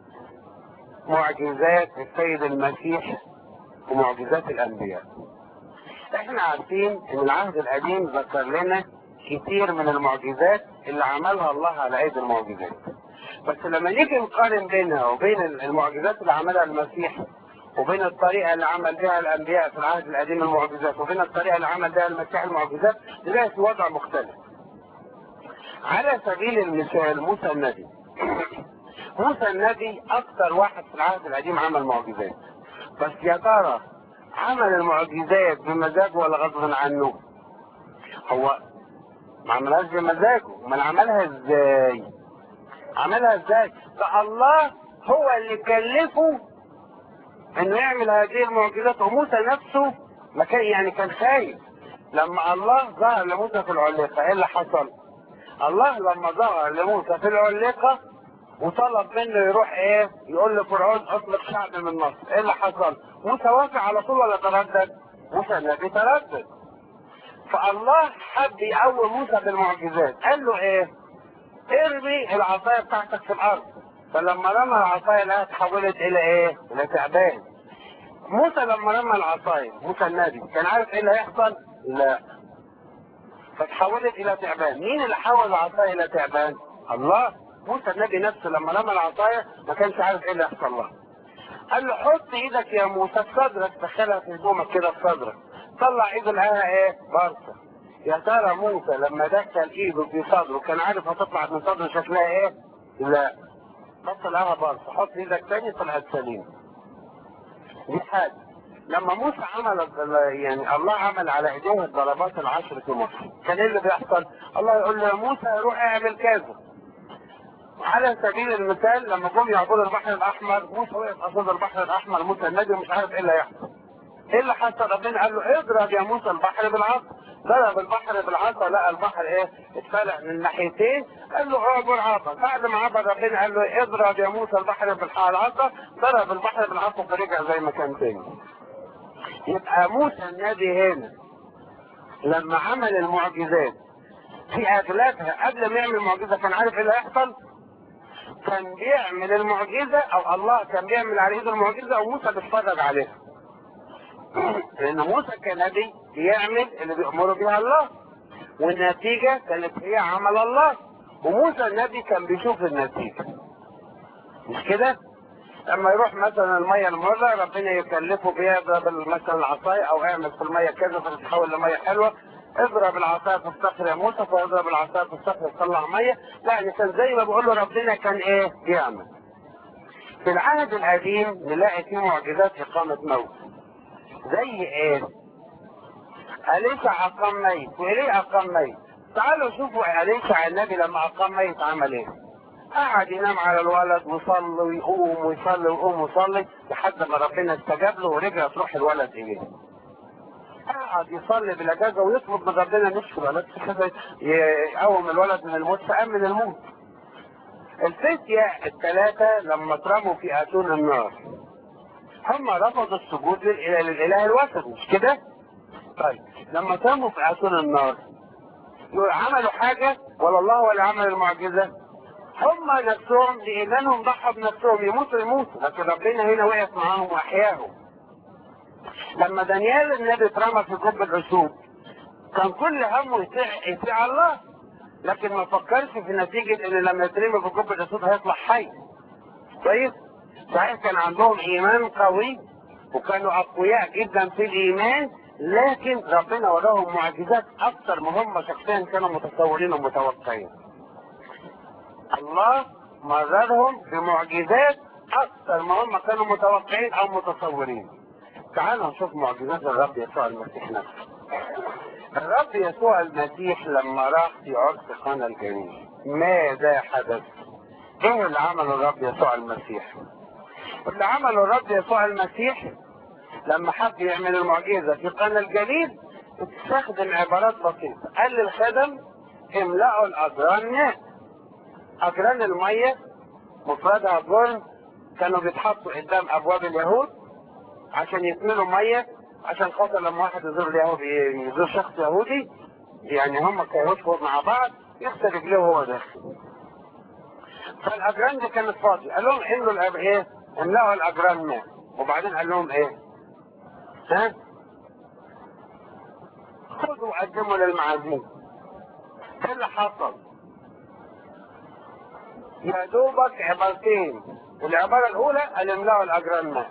معجزات السيد المسيح ومعجزات الأنبياء احنا عارفين ان العهد القديم ذكر لنا كتير من المعجزات اللي عملها الله على ايدي المعجزات بس لما نيجي نقارن بينها وبين المعجزات اللي عملها المسيح وبين الطريقة اللي عمل بها الأنبياء في العهد القديم المعجزات وبين الطريقة اللي عمل بها المسيح المعجزات نلاقي في وضع مختلف على سبيل المثال موسى النبي موسى النبي اكثر واحد في العهد القديم عمل معجزات بس يا ترى عمل المعجزات بمزاجه ولا غصب عنه هو ما عملهاش بمزاجه امال عملها ازاي عملها ازاي فالله هو اللي كلفه انه يعمل هذه المعجزات وموسى نفسه ما كان يعني كان خايف لما الله ظهر لموسى في العليقه ايه اللي حصل الله لما ظهر لموسى في العليقه وطلب منه يروح ايه يقول لفرعون اطلق شعب من مصر ايه اللي حصل موسى وافق على طول ولا تردد موسى النبي تردد فالله حب يقوم موسى بالمعجزات قال له ايه ارمي العصايه بتاعتك في الارض فلما رمى العصايه لقاها اتحولت الى ايه الى تعبان موسى لما رمى العصايه موسى النبي كان عارف ايه اللي هيحصل لا فتحولت الى تعبان مين اللي حول العصايه الى تعبان الله موسى النبي نفسه لما رمى العصايه ما كانش عارف ايه اللي هيحصل له قال له حط ايدك يا موسى في صدرك دخلها في هدومك كده في صدرك طلع ايده لقاها ايه برصه يا ترى موسى لما دخل ايده في صدره كان عارف هتطلع من صدره شكلها ايه لا بس لقاها برصه حط ايدك تاني طلعت سليمه دي حاجه لما موسى عمل يعني الله عمل على ايديه الضربات العشر في مصر كان ايه اللي بيحصل الله يقول له يا موسى روح اعمل كذا على سبيل المثال لما جم يعبروا البحر الاحمر موسى وقف قصاد البحر الاحمر موسى النبي مش عارف ايه اللي هيحصل ايه اللي حصل ربنا قال له اضرب يا موسى البحر بالعصا ضرب البحر بالعصا لقى البحر ايه اتفلق من ناحيتين قال له اعبر عصا بعد ما عبر ربنا قال له اضرب يا موسى البحر بالعصا ضرب البحر بالعصا فرجع زي ما كان تاني يبقى موسى النبي هنا لما عمل المعجزات في اغلبها قبل ما يعمل المعجزه كان عارف ايه اللي هيحصل كان بيعمل المعجزه او الله كان بيعمل على ايده المعجزه او موسى بيتفرج عليها لان موسى كنبي بيعمل اللي بيأمره بها الله والنتيجة كانت هي عمل الله وموسى النبي كان بيشوف النتيجة مش كده؟ لما يروح مثلا المية المرة ربنا يكلفه بيها اضرب مثلا العصاية او اعمل في المية كذا فتتحول لمية حلوة اضرب العصاية في الصخر يا موسى فاضرب العصاية في الصخر تطلع مية لا يعني كان زي ما بقول له ربنا كان ايه بيعمل في العهد القديم نلاقي فيه معجزات إقامة موت زي ايه أليسع أقام ميت وليه أقام ميت تعالوا شوفوا أليسع النبي لما أقام ميت عمل ايه قعد ينام على الولد ويصلي ويقوم ويصلي ويقوم ويصلي لحد ما ربنا استجاب له ورجع تروح الولد إليه قعد يصلي بالاجازه ويطلب من ربنا نشفي الولد يقوم الولد من الموت فقام من الموت الفتية الثلاثة لما اترموا في اتون النار هم رفضوا السجود للاله للاله الوثني مش كده؟ طيب لما اترموا في اتون النار عملوا حاجة ولا الله ولا عمل المعجزة؟ هم نفسهم لإيمانهم ضحوا بنفسهم يموتوا يموتوا لكن ربنا هنا وقف معاهم وأحياهم لما دانيال النبي اترمى في جب الاسود كان كل همه يطيع يطيع الله لكن ما فكرش في نتيجة ان لما يترمي في جب الاسود هيطلع حي كويس صحيح كان عندهم ايمان قوي وكانوا اقوياء جدا في الايمان لكن ربنا وراهم معجزات اكثر ما هم شخصيا كانوا متصورين ومتوقعين الله مررهم بمعجزات اكثر ما هم كانوا متوقعين او متصورين تعالوا نشوف معجزات الرب يسوع المسيح نفسه الرب يسوع المسيح لما راح في عرس قنا الجليل ماذا حدث ايه اللي عمله الرب يسوع المسيح اللي عمله الرب يسوع المسيح لما حب يعمل المعجزة في قنا الجليل استخدم عبارات بسيطة قال للخدم املأوا الأجران ماء أجران المية مفردها جرن كانوا بيتحطوا قدام أبواب اليهود عشان يكملوا ميه عشان خاطر لما واحد يزور اليهودي يزور شخص يهودي يعني هم كيهود مع بعض يغسل رجليه وهو داخل فالاجران دي كانت فاضيه قال لهم املوا الأب ايه؟ املأوا الاجران ماء وبعدين قال لهم ايه؟ ها؟ خذوا وقدموا للمعازيم ايه اللي حصل؟ يا دوبك عبارتين العباره الاولى قال املأوا الاجران ماء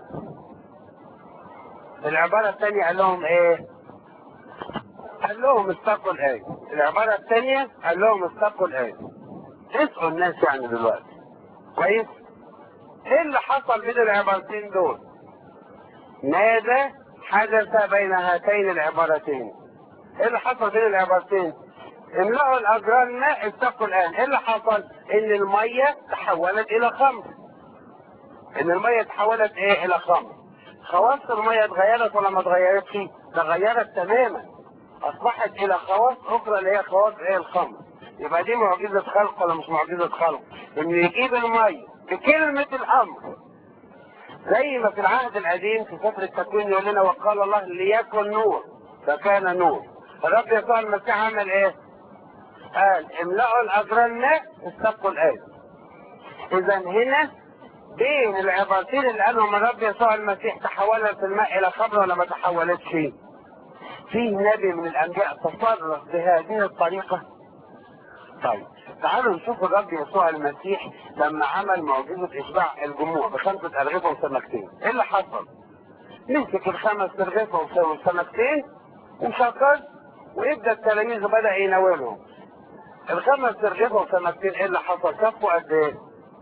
العبارة الثانية قال لهم ايه قال لهم استقوا الآية العبارة الثانية قال لهم استقوا الآية اسألوا الناس يعني دلوقتي كويس ايه اللي حصل بين العبارتين دول ماذا حدث بين هاتين العبارتين ايه اللي حصل بين العبارتين املأوا الأجران ماء استقوا الآن ايه اللي حصل ان المية تحولت الى خمر ان المية تحولت ايه الى خمر خواص المية اتغيرت ولا ما اتغيرتش؟ تغيرت تماما اصبحت الى خواص اخرى اللي هي خواص ايه الخمر يبقى دي معجزة خلق ولا مش معجزة خلق؟ ان يجيب المية بكلمة الامر زي ما في العهد القديم في سفر التكوين يقول لنا وقال الله ليكن نور فكان نور الرب يسوع المسيح عمل ايه؟ قال املأوا الاجران ماء استبقوا الايه اذا هنا بين العبارتين اللي قالهم الرب يسوع المسيح تحولت الماء الى خمر ولا ما تحولتش في نبي من الانبياء تصرف بهذه الطريقه طيب تعالوا نشوف الرب يسوع المسيح لما عمل معجزه اشباع الجموع بخمسه ارغفه وسمكتين ايه اللي حصل مسك الخمس ارغفه وسمكتين وشكر ويبدا التلاميذ بدا يناولهم الخمس ارغفه وسمكتين ايه اللي حصل كفوا قد ايه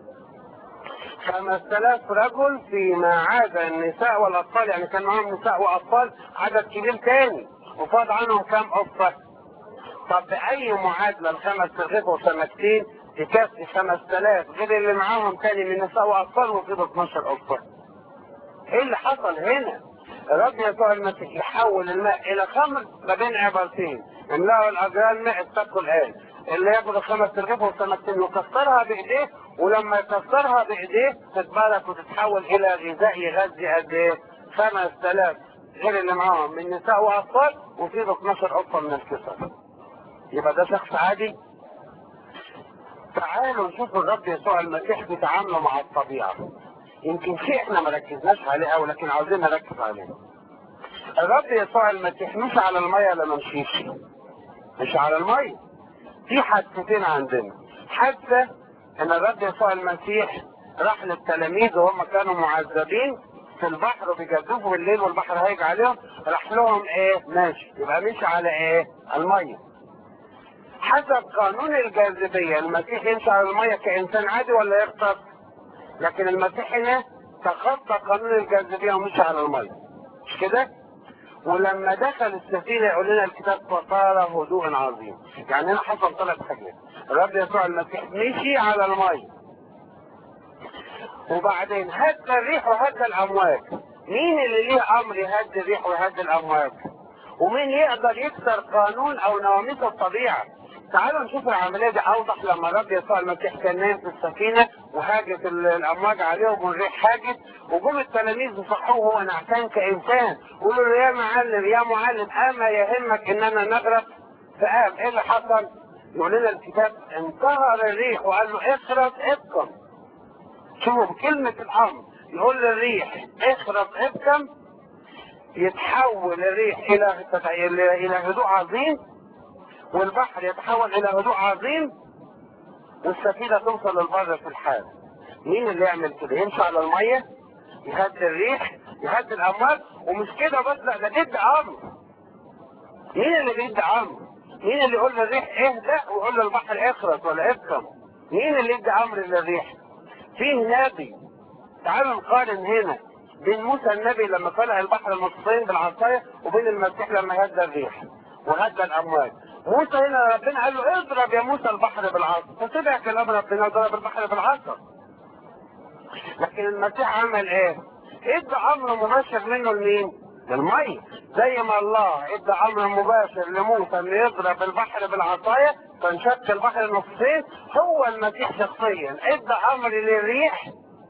5000 رجل فيما عدا النساء والاطفال يعني كان معاهم نساء واطفال عدد كبير تاني وفاض عنهم كام قفه طب باي معادله الخمس رغيف وسمكتين تكفي 5000 غير اللي معاهم تاني من نساء واطفال وكده 12 اطفال ايه اللي حصل هنا الرب يسوع المسيح يحول الماء الى خمر ما بين عبارتين املأوا الاجران ماء اتقوا الان اللي ياخد خمس رغيف وسمكتين وكسرها بايديه ولما يكسرها بايديه تتبارك وتتحول الى غذاء يغذي قد ايه 5000 غير اللي معاهم من نساء واطفال وفي 12 قطه من الكسر يبقى ده شخص عادي تعالوا نشوف الرب يسوع المسيح بيتعامله مع الطبيعه يمكن شيء احنا ما ركزناش عليه قوي لكن عاوزين نركز عليه الرب يسوع المسيح مش على الميه ولا ما مشيش مش على الميه في حادثتين عندنا حادثه ان الرب يسوع المسيح راح للتلاميذ وهم كانوا معذبين في البحر وبيجدفوا بالليل والبحر هيجي عليهم راح لهم ايه ماشي يبقى مش على ايه الميه حسب قانون الجاذبيه المسيح يمشي على الميه كانسان عادي ولا يغطس لكن المسيح هنا تخطى قانون الجاذبيه ومشي على الميه مش كده ولما دخل السفينه يقول لنا الكتاب فصار هدوء عظيم يعني هنا حصل ثلاث حاجات الرب يسوع المسيح مشي على الميه وبعدين هد الريح وهد الامواج مين اللي ليه امر يهد الريح ويهد الامواج ومين يقدر يكسر قانون او نواميس الطبيعه تعالوا نشوف العمليه دي اوضح لما الرب يسوع المسيح كان نايم في السفينه وهاجت الامواج عليهم والريح هاجت وجم التلاميذ يصحوه هو نعسان كانسان قولوا له يا معلم يا معلم اما يهمك اننا نغرق فقام ايه اللي حصل؟ يقول لنا الكتاب انتهر الريح وقال له اخرس ابكم شوفوا بكلمة الأمر يقول للريح اخرس ابكم يتحول الريح إلى إلى هدوء عظيم والبحر يتحول إلى هدوء عظيم والسفينة توصل للبر في الحال مين اللي يعمل كده يمشي على المية يهدي الريح يهدي الأمواج ومش كده بس لا ده بيدي أمر مين اللي بيدي أمر مين اللي يقول للريح اهدأ ويقول للبحر اخرس ولا ابكم مين اللي يدي أمر للريح فيه نبي تعالوا نقارن هنا بين موسى النبي لما طلع البحر المصرين بالعصاية وبين المسيح لما هدى الريح وهدى الأمواج موسى هنا ربنا قال له اضرب يا موسى البحر بالعصا فسمع كلام ربنا ضرب البحر بالعصا لكن المسيح عمل ايه؟ ادى امر مباشر منه لمين؟ للميه زي ما الله ادى امر مباشر لموسى انه يضرب البحر بالعصايه فانشق البحر نصين هو المسيح شخصيا ادى امر للريح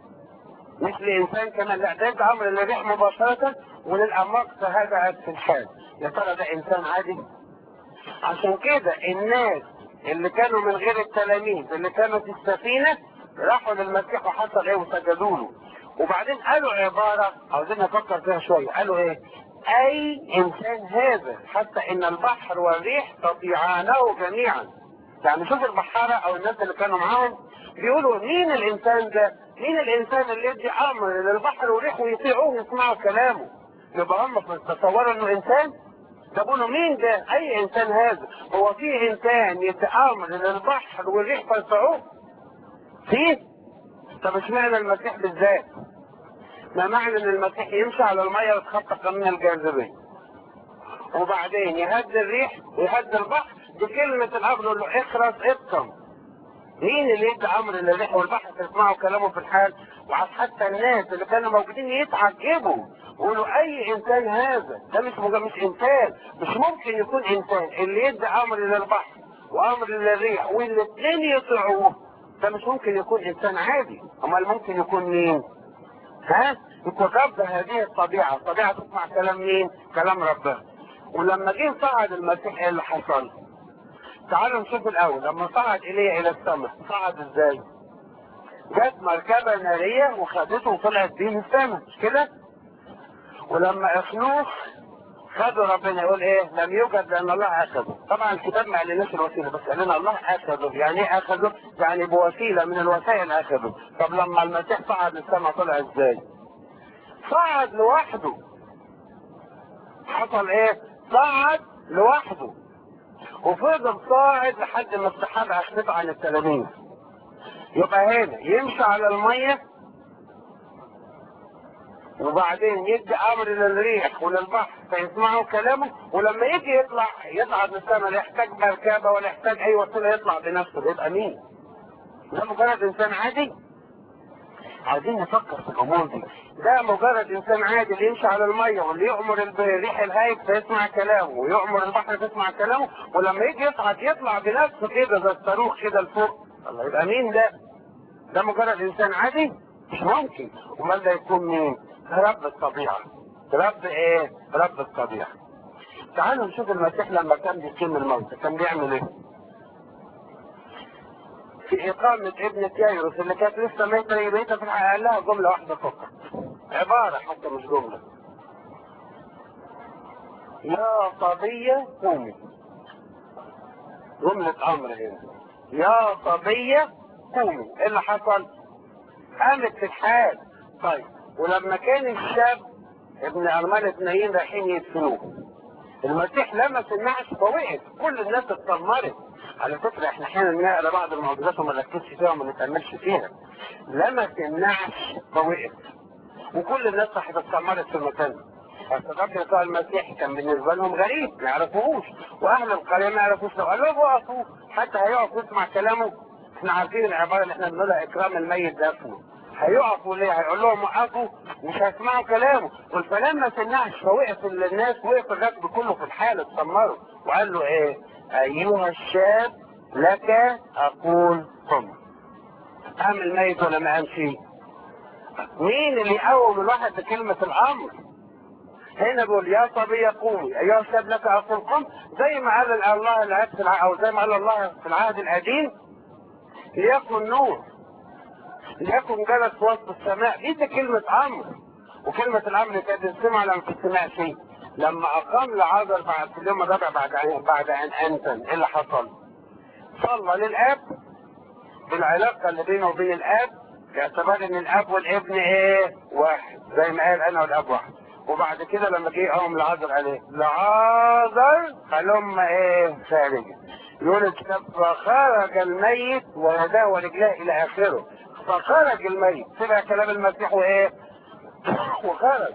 مش لانسان كمان لا ده ادى امر للريح مباشره وللامواج فهدأت في الحال يا ترى ده انسان عادي؟ عشان كده الناس اللي كانوا من غير التلاميذ اللي كانوا في السفينه راحوا للمسيح وحصل ايه وسجدوا له وبعدين قالوا عباره عاوزين نفكر فيها شويه قالوا ايه؟ اي انسان هذا حتى ان البحر والريح تطيعانه جميعا يعني شوف البحاره او الناس اللي كانوا معاهم بيقولوا مين الانسان ده؟ مين الانسان اللي يدي امر للبحر والريح ويطيعوه ويسمعوا كلامه؟ يبقى هم تصوروا انه انسان؟ طب قولوا مين ده؟ اي انسان هذا؟ هو في انسان يدي امر للبحر والريح فيطيعوه؟ فيه؟ طب اشمعنى المسيح بالذات؟ ما معنى ان المسيح يمشي على الميه ويتخطى قانون الجاذبيه وبعدين يهدي الريح ويهدي البحر بكلمة الأمر يقول له اخرس ابكم مين اللي يدي أمر للريح والبحر تسمعوا كلامه في الحال وحتى الناس اللي كانوا موجودين يتعجبوا يقولوا أي إنسان هذا ده مش مجرد مش إنسان مش ممكن يكون إنسان اللي يدي أمر للبحر وأمر للريح والاثنين يطيعوه ده مش ممكن يكون إنسان عادي أمال ممكن يكون مين؟ ها يكون رب هذه الطبيعة الطبيعة تسمع كلام مين كلام ربنا ولما جه صعد المسيح ايه اللي حصل تعالوا نشوف الاول لما صعد ايليا الى السماء صعد ازاي جت مركبة نارية وخدته وطلعت بيه السماء مش كده ولما اخنوخ خدوا ربنا يقول ايه لم يوجد لان الله اخذه طبعا الكتاب ما قالناش الوسيله بس قال لنا الله اخذه يعني ايه اخذه يعني بوسيله من الوسائل اخذه طب لما المسيح صعد للسماء طلع ازاي صعد لوحده حصل ايه صعد لوحده وفضل صاعد لحد ما السحاب اخذته عن التلاميذ يبقى هنا يمشي على الميه وبعدين يدي امر للريح وللبحر فيسمعوا كلامه ولما يجي يطلع يصعد للسماء لا يحتاج مركبه ولا يحتاج اي وسيله يطلع بنفسه يبقى مين؟ ده مجرد انسان عادي عايزين نفكر في الامور دي ده مجرد انسان عادي اللي يمشي على الميه واللي يامر الريح الهايج فيسمع كلامه ويامر البحر تسمع كلامه ولما يجي يصعد يطلع بنفسه كده زي الصاروخ كده لفوق الله يبقى مين ده؟ ده مجرد انسان عادي؟ مش ممكن امال ده يكون مين؟ رب الطبيعه رب ايه؟ رب الطبيعه تعالوا نشوف المسيح لما كان بيقيم الموتى كان بيعمل ايه؟ في إقامة ابنة يايروس اللي كانت لسه ميتة ميتة في الحقيقة قال لها جملة واحدة فقط عبارة حتى مش جملة يا صبية قومي جملة أمر هنا يا صبية قومي إيه اللي حصل؟ قامت في الحال طيب ولما كان الشاب ابن أرملة نايين رايحين يدفنوه المسيح لمس النعش فوقف كل الناس اتطمرت على فكرة احنا احيانا نقرا بعض المعجزات وما نركزش فيها وما نتأملش فيها لمس النعش فوقف وكل الناس راحت اتطمرت في المكان فالرب يسوع المسيح كان بالنسبة لهم غريب ما يعرفوهوش واهل القرية ما يعرفوش لو قال لهم وقفوا حتى هيقف يسمع كلامه احنا عارفين العبارة اللي احنا بنقولها اكرام الميت دفنه هيقفوا ليه هيقول لهم وقفوا مش هيسمعوا كلامه فلما سمعش فوقف الناس وقف الركب كله في الحال اتسمروا وقال له ايه ايها الشاب لك اقول قم قام الميت ولا ما قامش مين اللي يقوم الواحد بكلمة الامر هنا بيقول يا صبي قومي ايها الشاب لك اقول قم زي ما قال الله العهد في العهد او زي ما قال الله في العهد القديم ليكن نور ليكن جلس في وسط السماء دي كلمة امر وكلمة الامر كانت تسمع لما تسمع شيء لما اقام لعازر بعد في اليوم الرابع بعد عن بعد ان انتن ايه اللي حصل؟ صلى للاب بالعلاقة اللي بينه وبين الاب باعتبار ان الاب والابن ايه؟ واحد زي ما قال انا والاب واحد وبعد كده لما جه قام لعازر عليه لعازر هلم ايه؟ خارج يقول الكتاب فخرج الميت ويداه ورجلاه الى اخره فخرج الميت سمع كلام المسيح وايه وخرج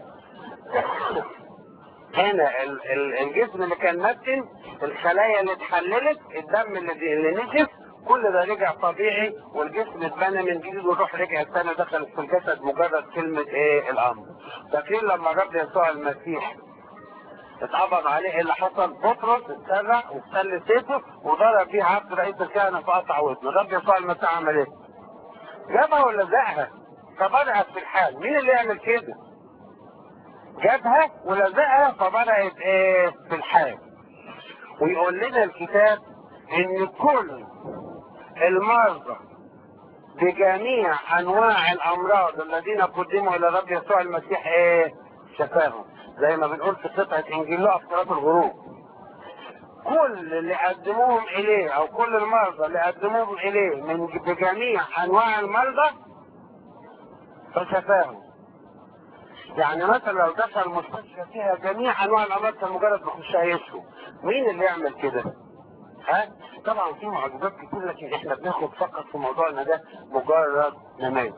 هنا ال ال الجسم اللي كان متن الخلايا اللي اتحللت الدم اللي, اللي نشف كل ده رجع طبيعي والجسم اتبنى من جديد والروح رجعت تاني دخلت في الجسد مجرد كلمة ايه الامر فاكرين لما الرب يسوع المسيح اتقبض عليه ايه اللي حصل بطرس اتسرع واستل سيفه وضرب بيه عبد رئيس الكهنه فقطع ودنه الرب يسوع المسيح عمل ايه؟ جابها ولا لزقها فبدأت في الحال مين اللي يعمل كده جابها ولزقها فبدأت ايه في الحال ويقول لنا الكتاب ان كل المرضى بجميع انواع الامراض الذين قدموا الى الرب يسوع المسيح ايه شفاهم زي ما بنقول في قطعة انجيل لقى في صلاة الغروب كل اللي قدموهم اليه او كل المرضى اللي قدموهم اليه من بجميع انواع المرضى فشفاهم يعني مثلا لو دخل مستشفى فيها جميع انواع الامراض كان مجرد بيخشها يشفوا مين اللي يعمل كده؟ ها؟ طبعا في معجزات كتير لكن احنا بناخد فقط في موضوعنا ده مجرد نماذج.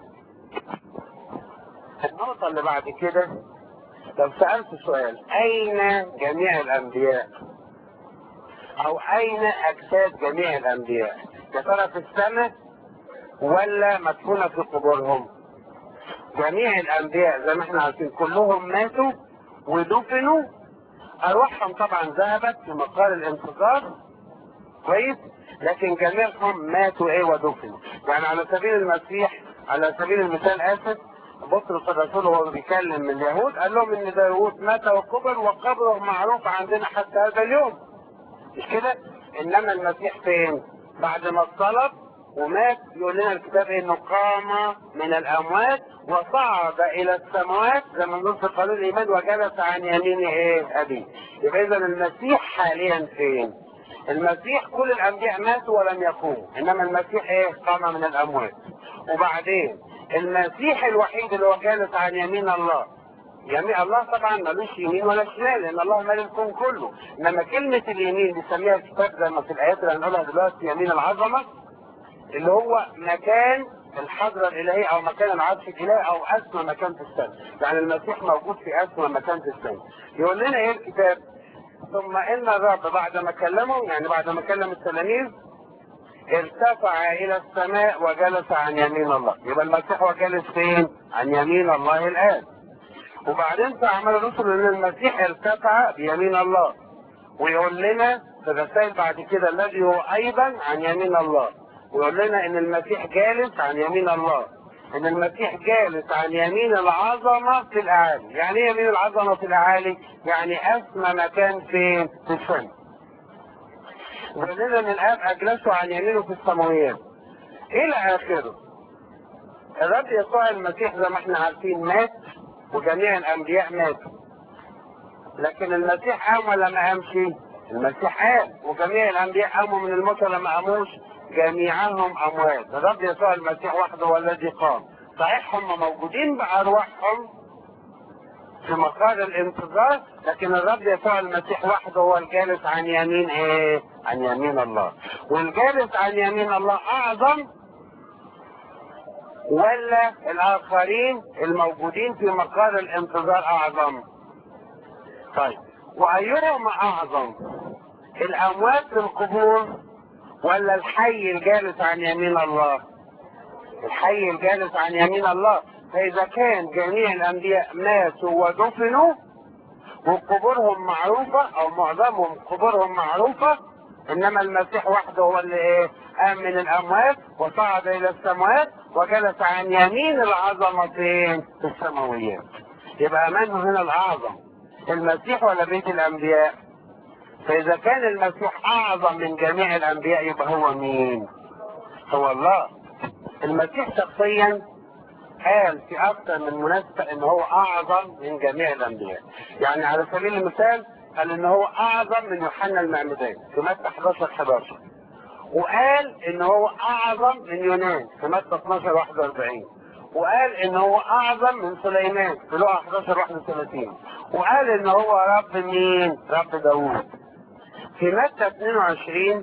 النقطة اللي بعد كده لو سألت سؤال أين جميع الأنبياء؟ او اين اجساد جميع الانبياء يا ترى في السماء ولا مدفونة في قبورهم جميع الانبياء زي ما احنا عارفين كلهم ماتوا ودفنوا ارواحهم طبعا ذهبت في مقر الانتظار كويس لكن جميعهم ماتوا ايه ودفنوا يعني على سبيل المسيح على سبيل المثال اسف بطرس الرسول وهو بيكلم اليهود قال لهم ان داوود مات وقبر وقبره معروف عندنا حتى هذا اليوم مش كده انما المسيح فين بعد ما اتصلب ومات يقول لنا الكتاب انه قام من الاموات وصعد الى السماوات زي ما نقول في قانون الايمان وجلس عن يمين ايه ابيه يبقى اذا المسيح حاليا فين المسيح كل الانبياء ماتوا ولم يقوموا انما المسيح ايه قام من الاموات وبعدين المسيح الوحيد اللي هو جالس عن يمين الله يمين الله طبعا ملوش يمين ولا شمال لان الله مال الكون كله انما كلمة اليمين بيسميها الكتاب زي ما في الايات اللي هنقولها دلوقتي يمين العظمة اللي هو مكان الحضرة الالهية او مكان العرش الالهي او اسمى مكان في السماء يعني المسيح موجود في اسمى مكان في السماء يقول لنا ايه الكتاب ثم ان الرب بعد ما كلمهم يعني بعد ما كلم التلاميذ ارتفع الى السماء وجلس عن يمين الله يبقى المسيح هو جالس فين عن يمين الله الان وبعدين في اعمال الرسل ان المسيح ارتفع بيمين الله ويقول لنا في الرسائل بعد كده الذي هو ايضا عن يمين الله ويقول لنا ان المسيح جالس عن يمين الله ان المسيح جالس عن يمين العظمه في الاعالي يعني ايه يمين العظمه في الاعالي يعني اسمى مكان فين في السماء يقول لنا ان الاب اجلسه عن يمينه في السماويات الى اخره الرب يسوع المسيح زي ما احنا عارفين مات وجميع الانبياء ماتوا لكن المسيح قام ولا ما قامش المسيح قام وجميع الانبياء قاموا من الموت ولا ما قاموش جميعهم اموات الرب يسوع المسيح وحده هو الذي قام صحيح هم موجودين بارواحهم في مقر الانتظار لكن الرب يسوع المسيح وحده هو الجالس عن يمين ايه عن يمين الله والجالس عن يمين الله اعظم ولا الاخرين الموجودين في مقر الانتظار اعظم طيب وايهما اعظم الاموات في القبور ولا الحي الجالس عن يمين الله الحي الجالس عن يمين الله فاذا كان جميع الانبياء ماتوا ودفنوا وقبورهم معروفة او معظمهم قبورهم معروفة انما المسيح وحده هو اللي ايه قام من الاموات وصعد الى السماوات وجلس عن يمين العظمة فين في السماويات يبقى من هنا الاعظم المسيح ولا بيت الانبياء فاذا كان المسيح اعظم من جميع الانبياء يبقى هو مين هو الله المسيح شخصيا قال في اكثر من مناسبة ان هو اعظم من جميع الانبياء يعني على سبيل المثال قال ان هو اعظم من يوحنا المعمدان في متى 11 11 وقال ان هو اعظم من يونان في متى 12 41 وقال ان هو اعظم من سليمان في لقا 11 31 وقال ان هو رب مين رب داوود في متى 22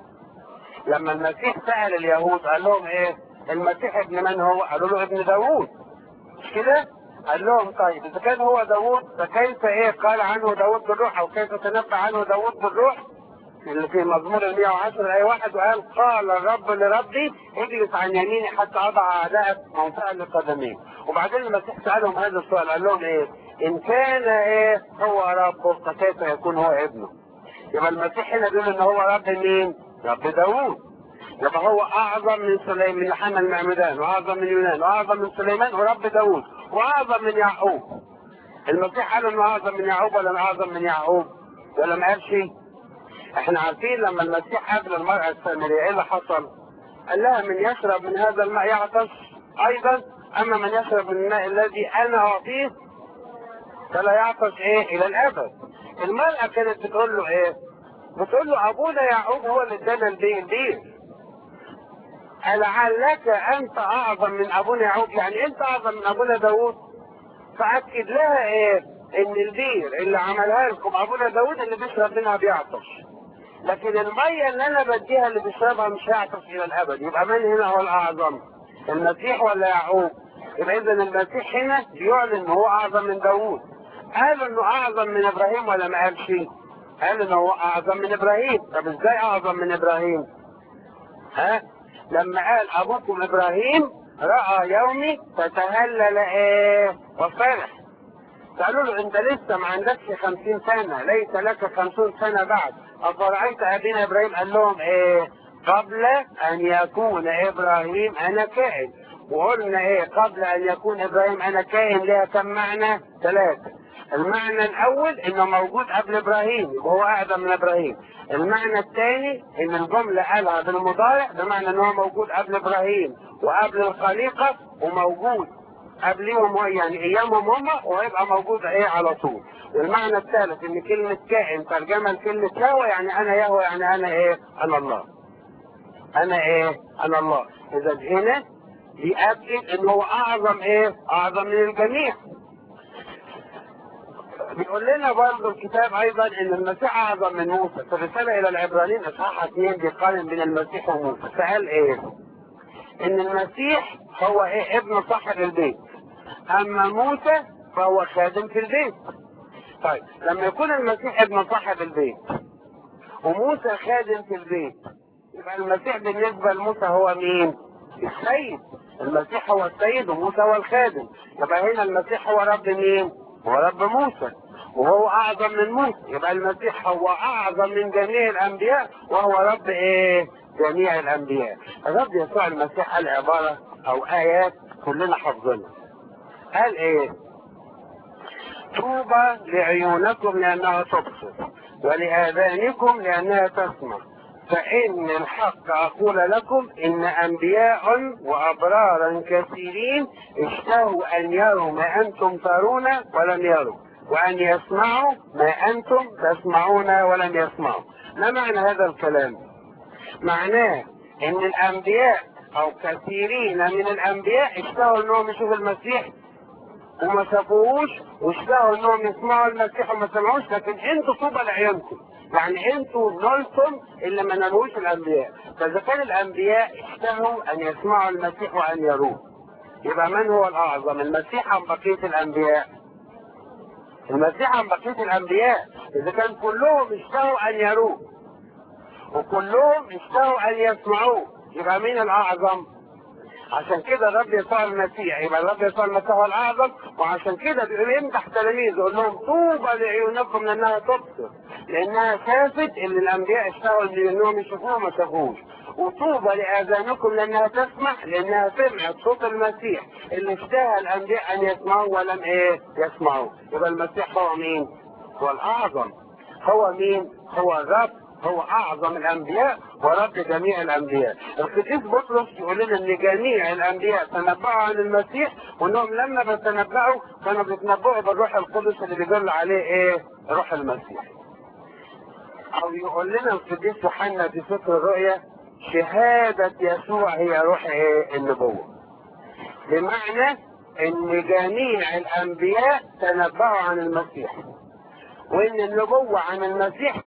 لما المسيح سأل اليهود قال لهم ايه المسيح ابن من هو قالوا له ابن داوود مش كده قال لهم طيب اذا كان هو داوود فكيف ايه قال عنه داوود بالروح او كيف تنبأ عنه داوود بالروح اللي في مزمور ال 110 اي واحد وقال قال الرب لربي اجلس عن يميني حتى اضع اعدائك موطئا لقدمي وبعدين المسيح سالهم هذا السؤال قال لهم ايه ان كان ايه هو ربه فكيف يكون هو ابنه يبقى المسيح هنا بيقول ان هو رب مين رب داوود يبقى هو اعظم من سليمان من حمل المعمدان واعظم من يونان واعظم من سليمان ورب داوود واعظم من يعقوب المسيح قال انه اعظم من يعقوب ولا اعظم من يعقوب ولا ما قالش احنا عارفين لما المسيح قابل المرأة السامرية ايه اللي حصل قال لها من يشرب من هذا الماء يعطش ايضا اما من يشرب من الماء الذي انا اعطيه فلا يعطش ايه الى الابد المرأة كانت بتقول له ايه بتقول له ابونا يعقوب هو اللي ادانا البير لعلك انت اعظم من ابونا يعقوب يعني انت اعظم من ابونا داوود فاكد لها ايه ان البير اللي عملها لكم ابونا داوود اللي بيشرب منها بيعطش لكن المية اللي انا بديها اللي بيشربها مش هيعطش الى الابد يبقى من هنا هو الاعظم المسيح ولا يعقوب يبقى اذا المسيح هنا بيعلن ان هو اعظم من داوود قال انه اعظم من ابراهيم ولا ما قالش قال انه هو اعظم من ابراهيم طب ازاي اعظم من ابراهيم ها لما قال ابوكم ابراهيم راى يومي فتهلل ايه وفرح قالوا له انت لسه ما عندكش خمسين سنة ليس لك خمسون سنة بعد افرأيت ابينا ابراهيم قال لهم ايه قبل ان يكون ابراهيم انا كائن وقلنا ايه قبل ان يكون ابراهيم انا كائن لها كم معنى ثلاثة المعنى الاول انه موجود قبل ابراهيم وهو اقدم من ابراهيم المعنى الثاني ان الجملة قالها بالمضارع بمعنى ان هو موجود قبل ابراهيم وقبل الخليقة وموجود قبلهم يعني ايامهم هم وهيبقى موجود ايه على طول والمعنى الثالث ان كلمة كائن ترجمة لكلمة يهوى يعني انا يهوى يعني انا ايه انا الله انا ايه انا الله اذا هنا بيأكد ان هو اعظم ايه اعظم من الجميع بيقول لنا برضه الكتاب ايضا ان المسيح اعظم من موسى في الرساله الى العبرانيين اصحاح اثنين بيقارن بين المسيح وموسى فقال ايه؟ ان المسيح هو ايه ابن صاحب البيت اما موسى فهو خادم في البيت طيب لما يكون المسيح ابن صاحب البيت وموسى خادم في البيت يبقى المسيح بالنسبة لموسى هو مين السيد المسيح هو السيد وموسى هو الخادم يبقى هنا المسيح هو رب مين هو رب موسى وهو اعظم من موسى يبقى المسيح هو اعظم من جميع الانبياء وهو رب ايه جميع الانبياء الرب يسوع المسيح قال عبارة او ايات كلنا حافظينها قال ايه طوبى لعيونكم لانها تبصر ولاذانكم لانها تسمع فإن الحق أقول لكم إن أنبياء وأبرارا كثيرين اشتهوا أن يروا ما أنتم ترون ولم يروا وأن يسمعوا ما أنتم تسمعون ولم يسمعوا ما معنى هذا الكلام معناه إن الأنبياء أو كثيرين من الأنبياء اشتهوا أنهم يشوفوا المسيح وما شافوهوش واشتهوا انهم يسمعوا المسيح وما سمعوش لكن انتوا طوبى لعيونكم يعني انتوا نلتم اللي ما نالوش الانبياء فاذا كان الانبياء اشتهوا ان يسمعوا المسيح وان يروه يبقى من هو الاعظم المسيح ام بقيه الانبياء المسيح ام بقيه الانبياء اذا كان كلهم اشتهوا ان يروه وكلهم اشتهوا ان يسمعوه يبقى مين الاعظم عشان كده الرب يسوع المسيح يبقى الرب يسوع المسيح هو الاعظم وعشان كده بيقول يمدح تلاميذه يقول لهم طوبى لعيونكم لانها تبصر لانها شافت اللي الانبياء اشتهوا انهم يشوفوه ما شافوش وطوبى لاذانكم لانها تسمع لانها سمعت صوت المسيح اللي اشتهى الانبياء ان يسمعوه ولم ايه يسمعوه يبقى المسيح هو مين؟ هو الاعظم هو مين؟ هو الرب هو اعظم الانبياء ورب جميع الانبياء القديس بطرس يقول لنا ان جميع الانبياء تنبأوا عن المسيح وانهم لما بيتنبأوا كانوا بيتنبأوا بالروح القدس اللي بيدل عليه ايه روح المسيح او يقول لنا القديس يوحنا في سفر الرؤيا شهادة يسوع هي روح ايه النبوة بمعنى ان جميع الانبياء تنبأوا عن المسيح وان النبوة عن المسيح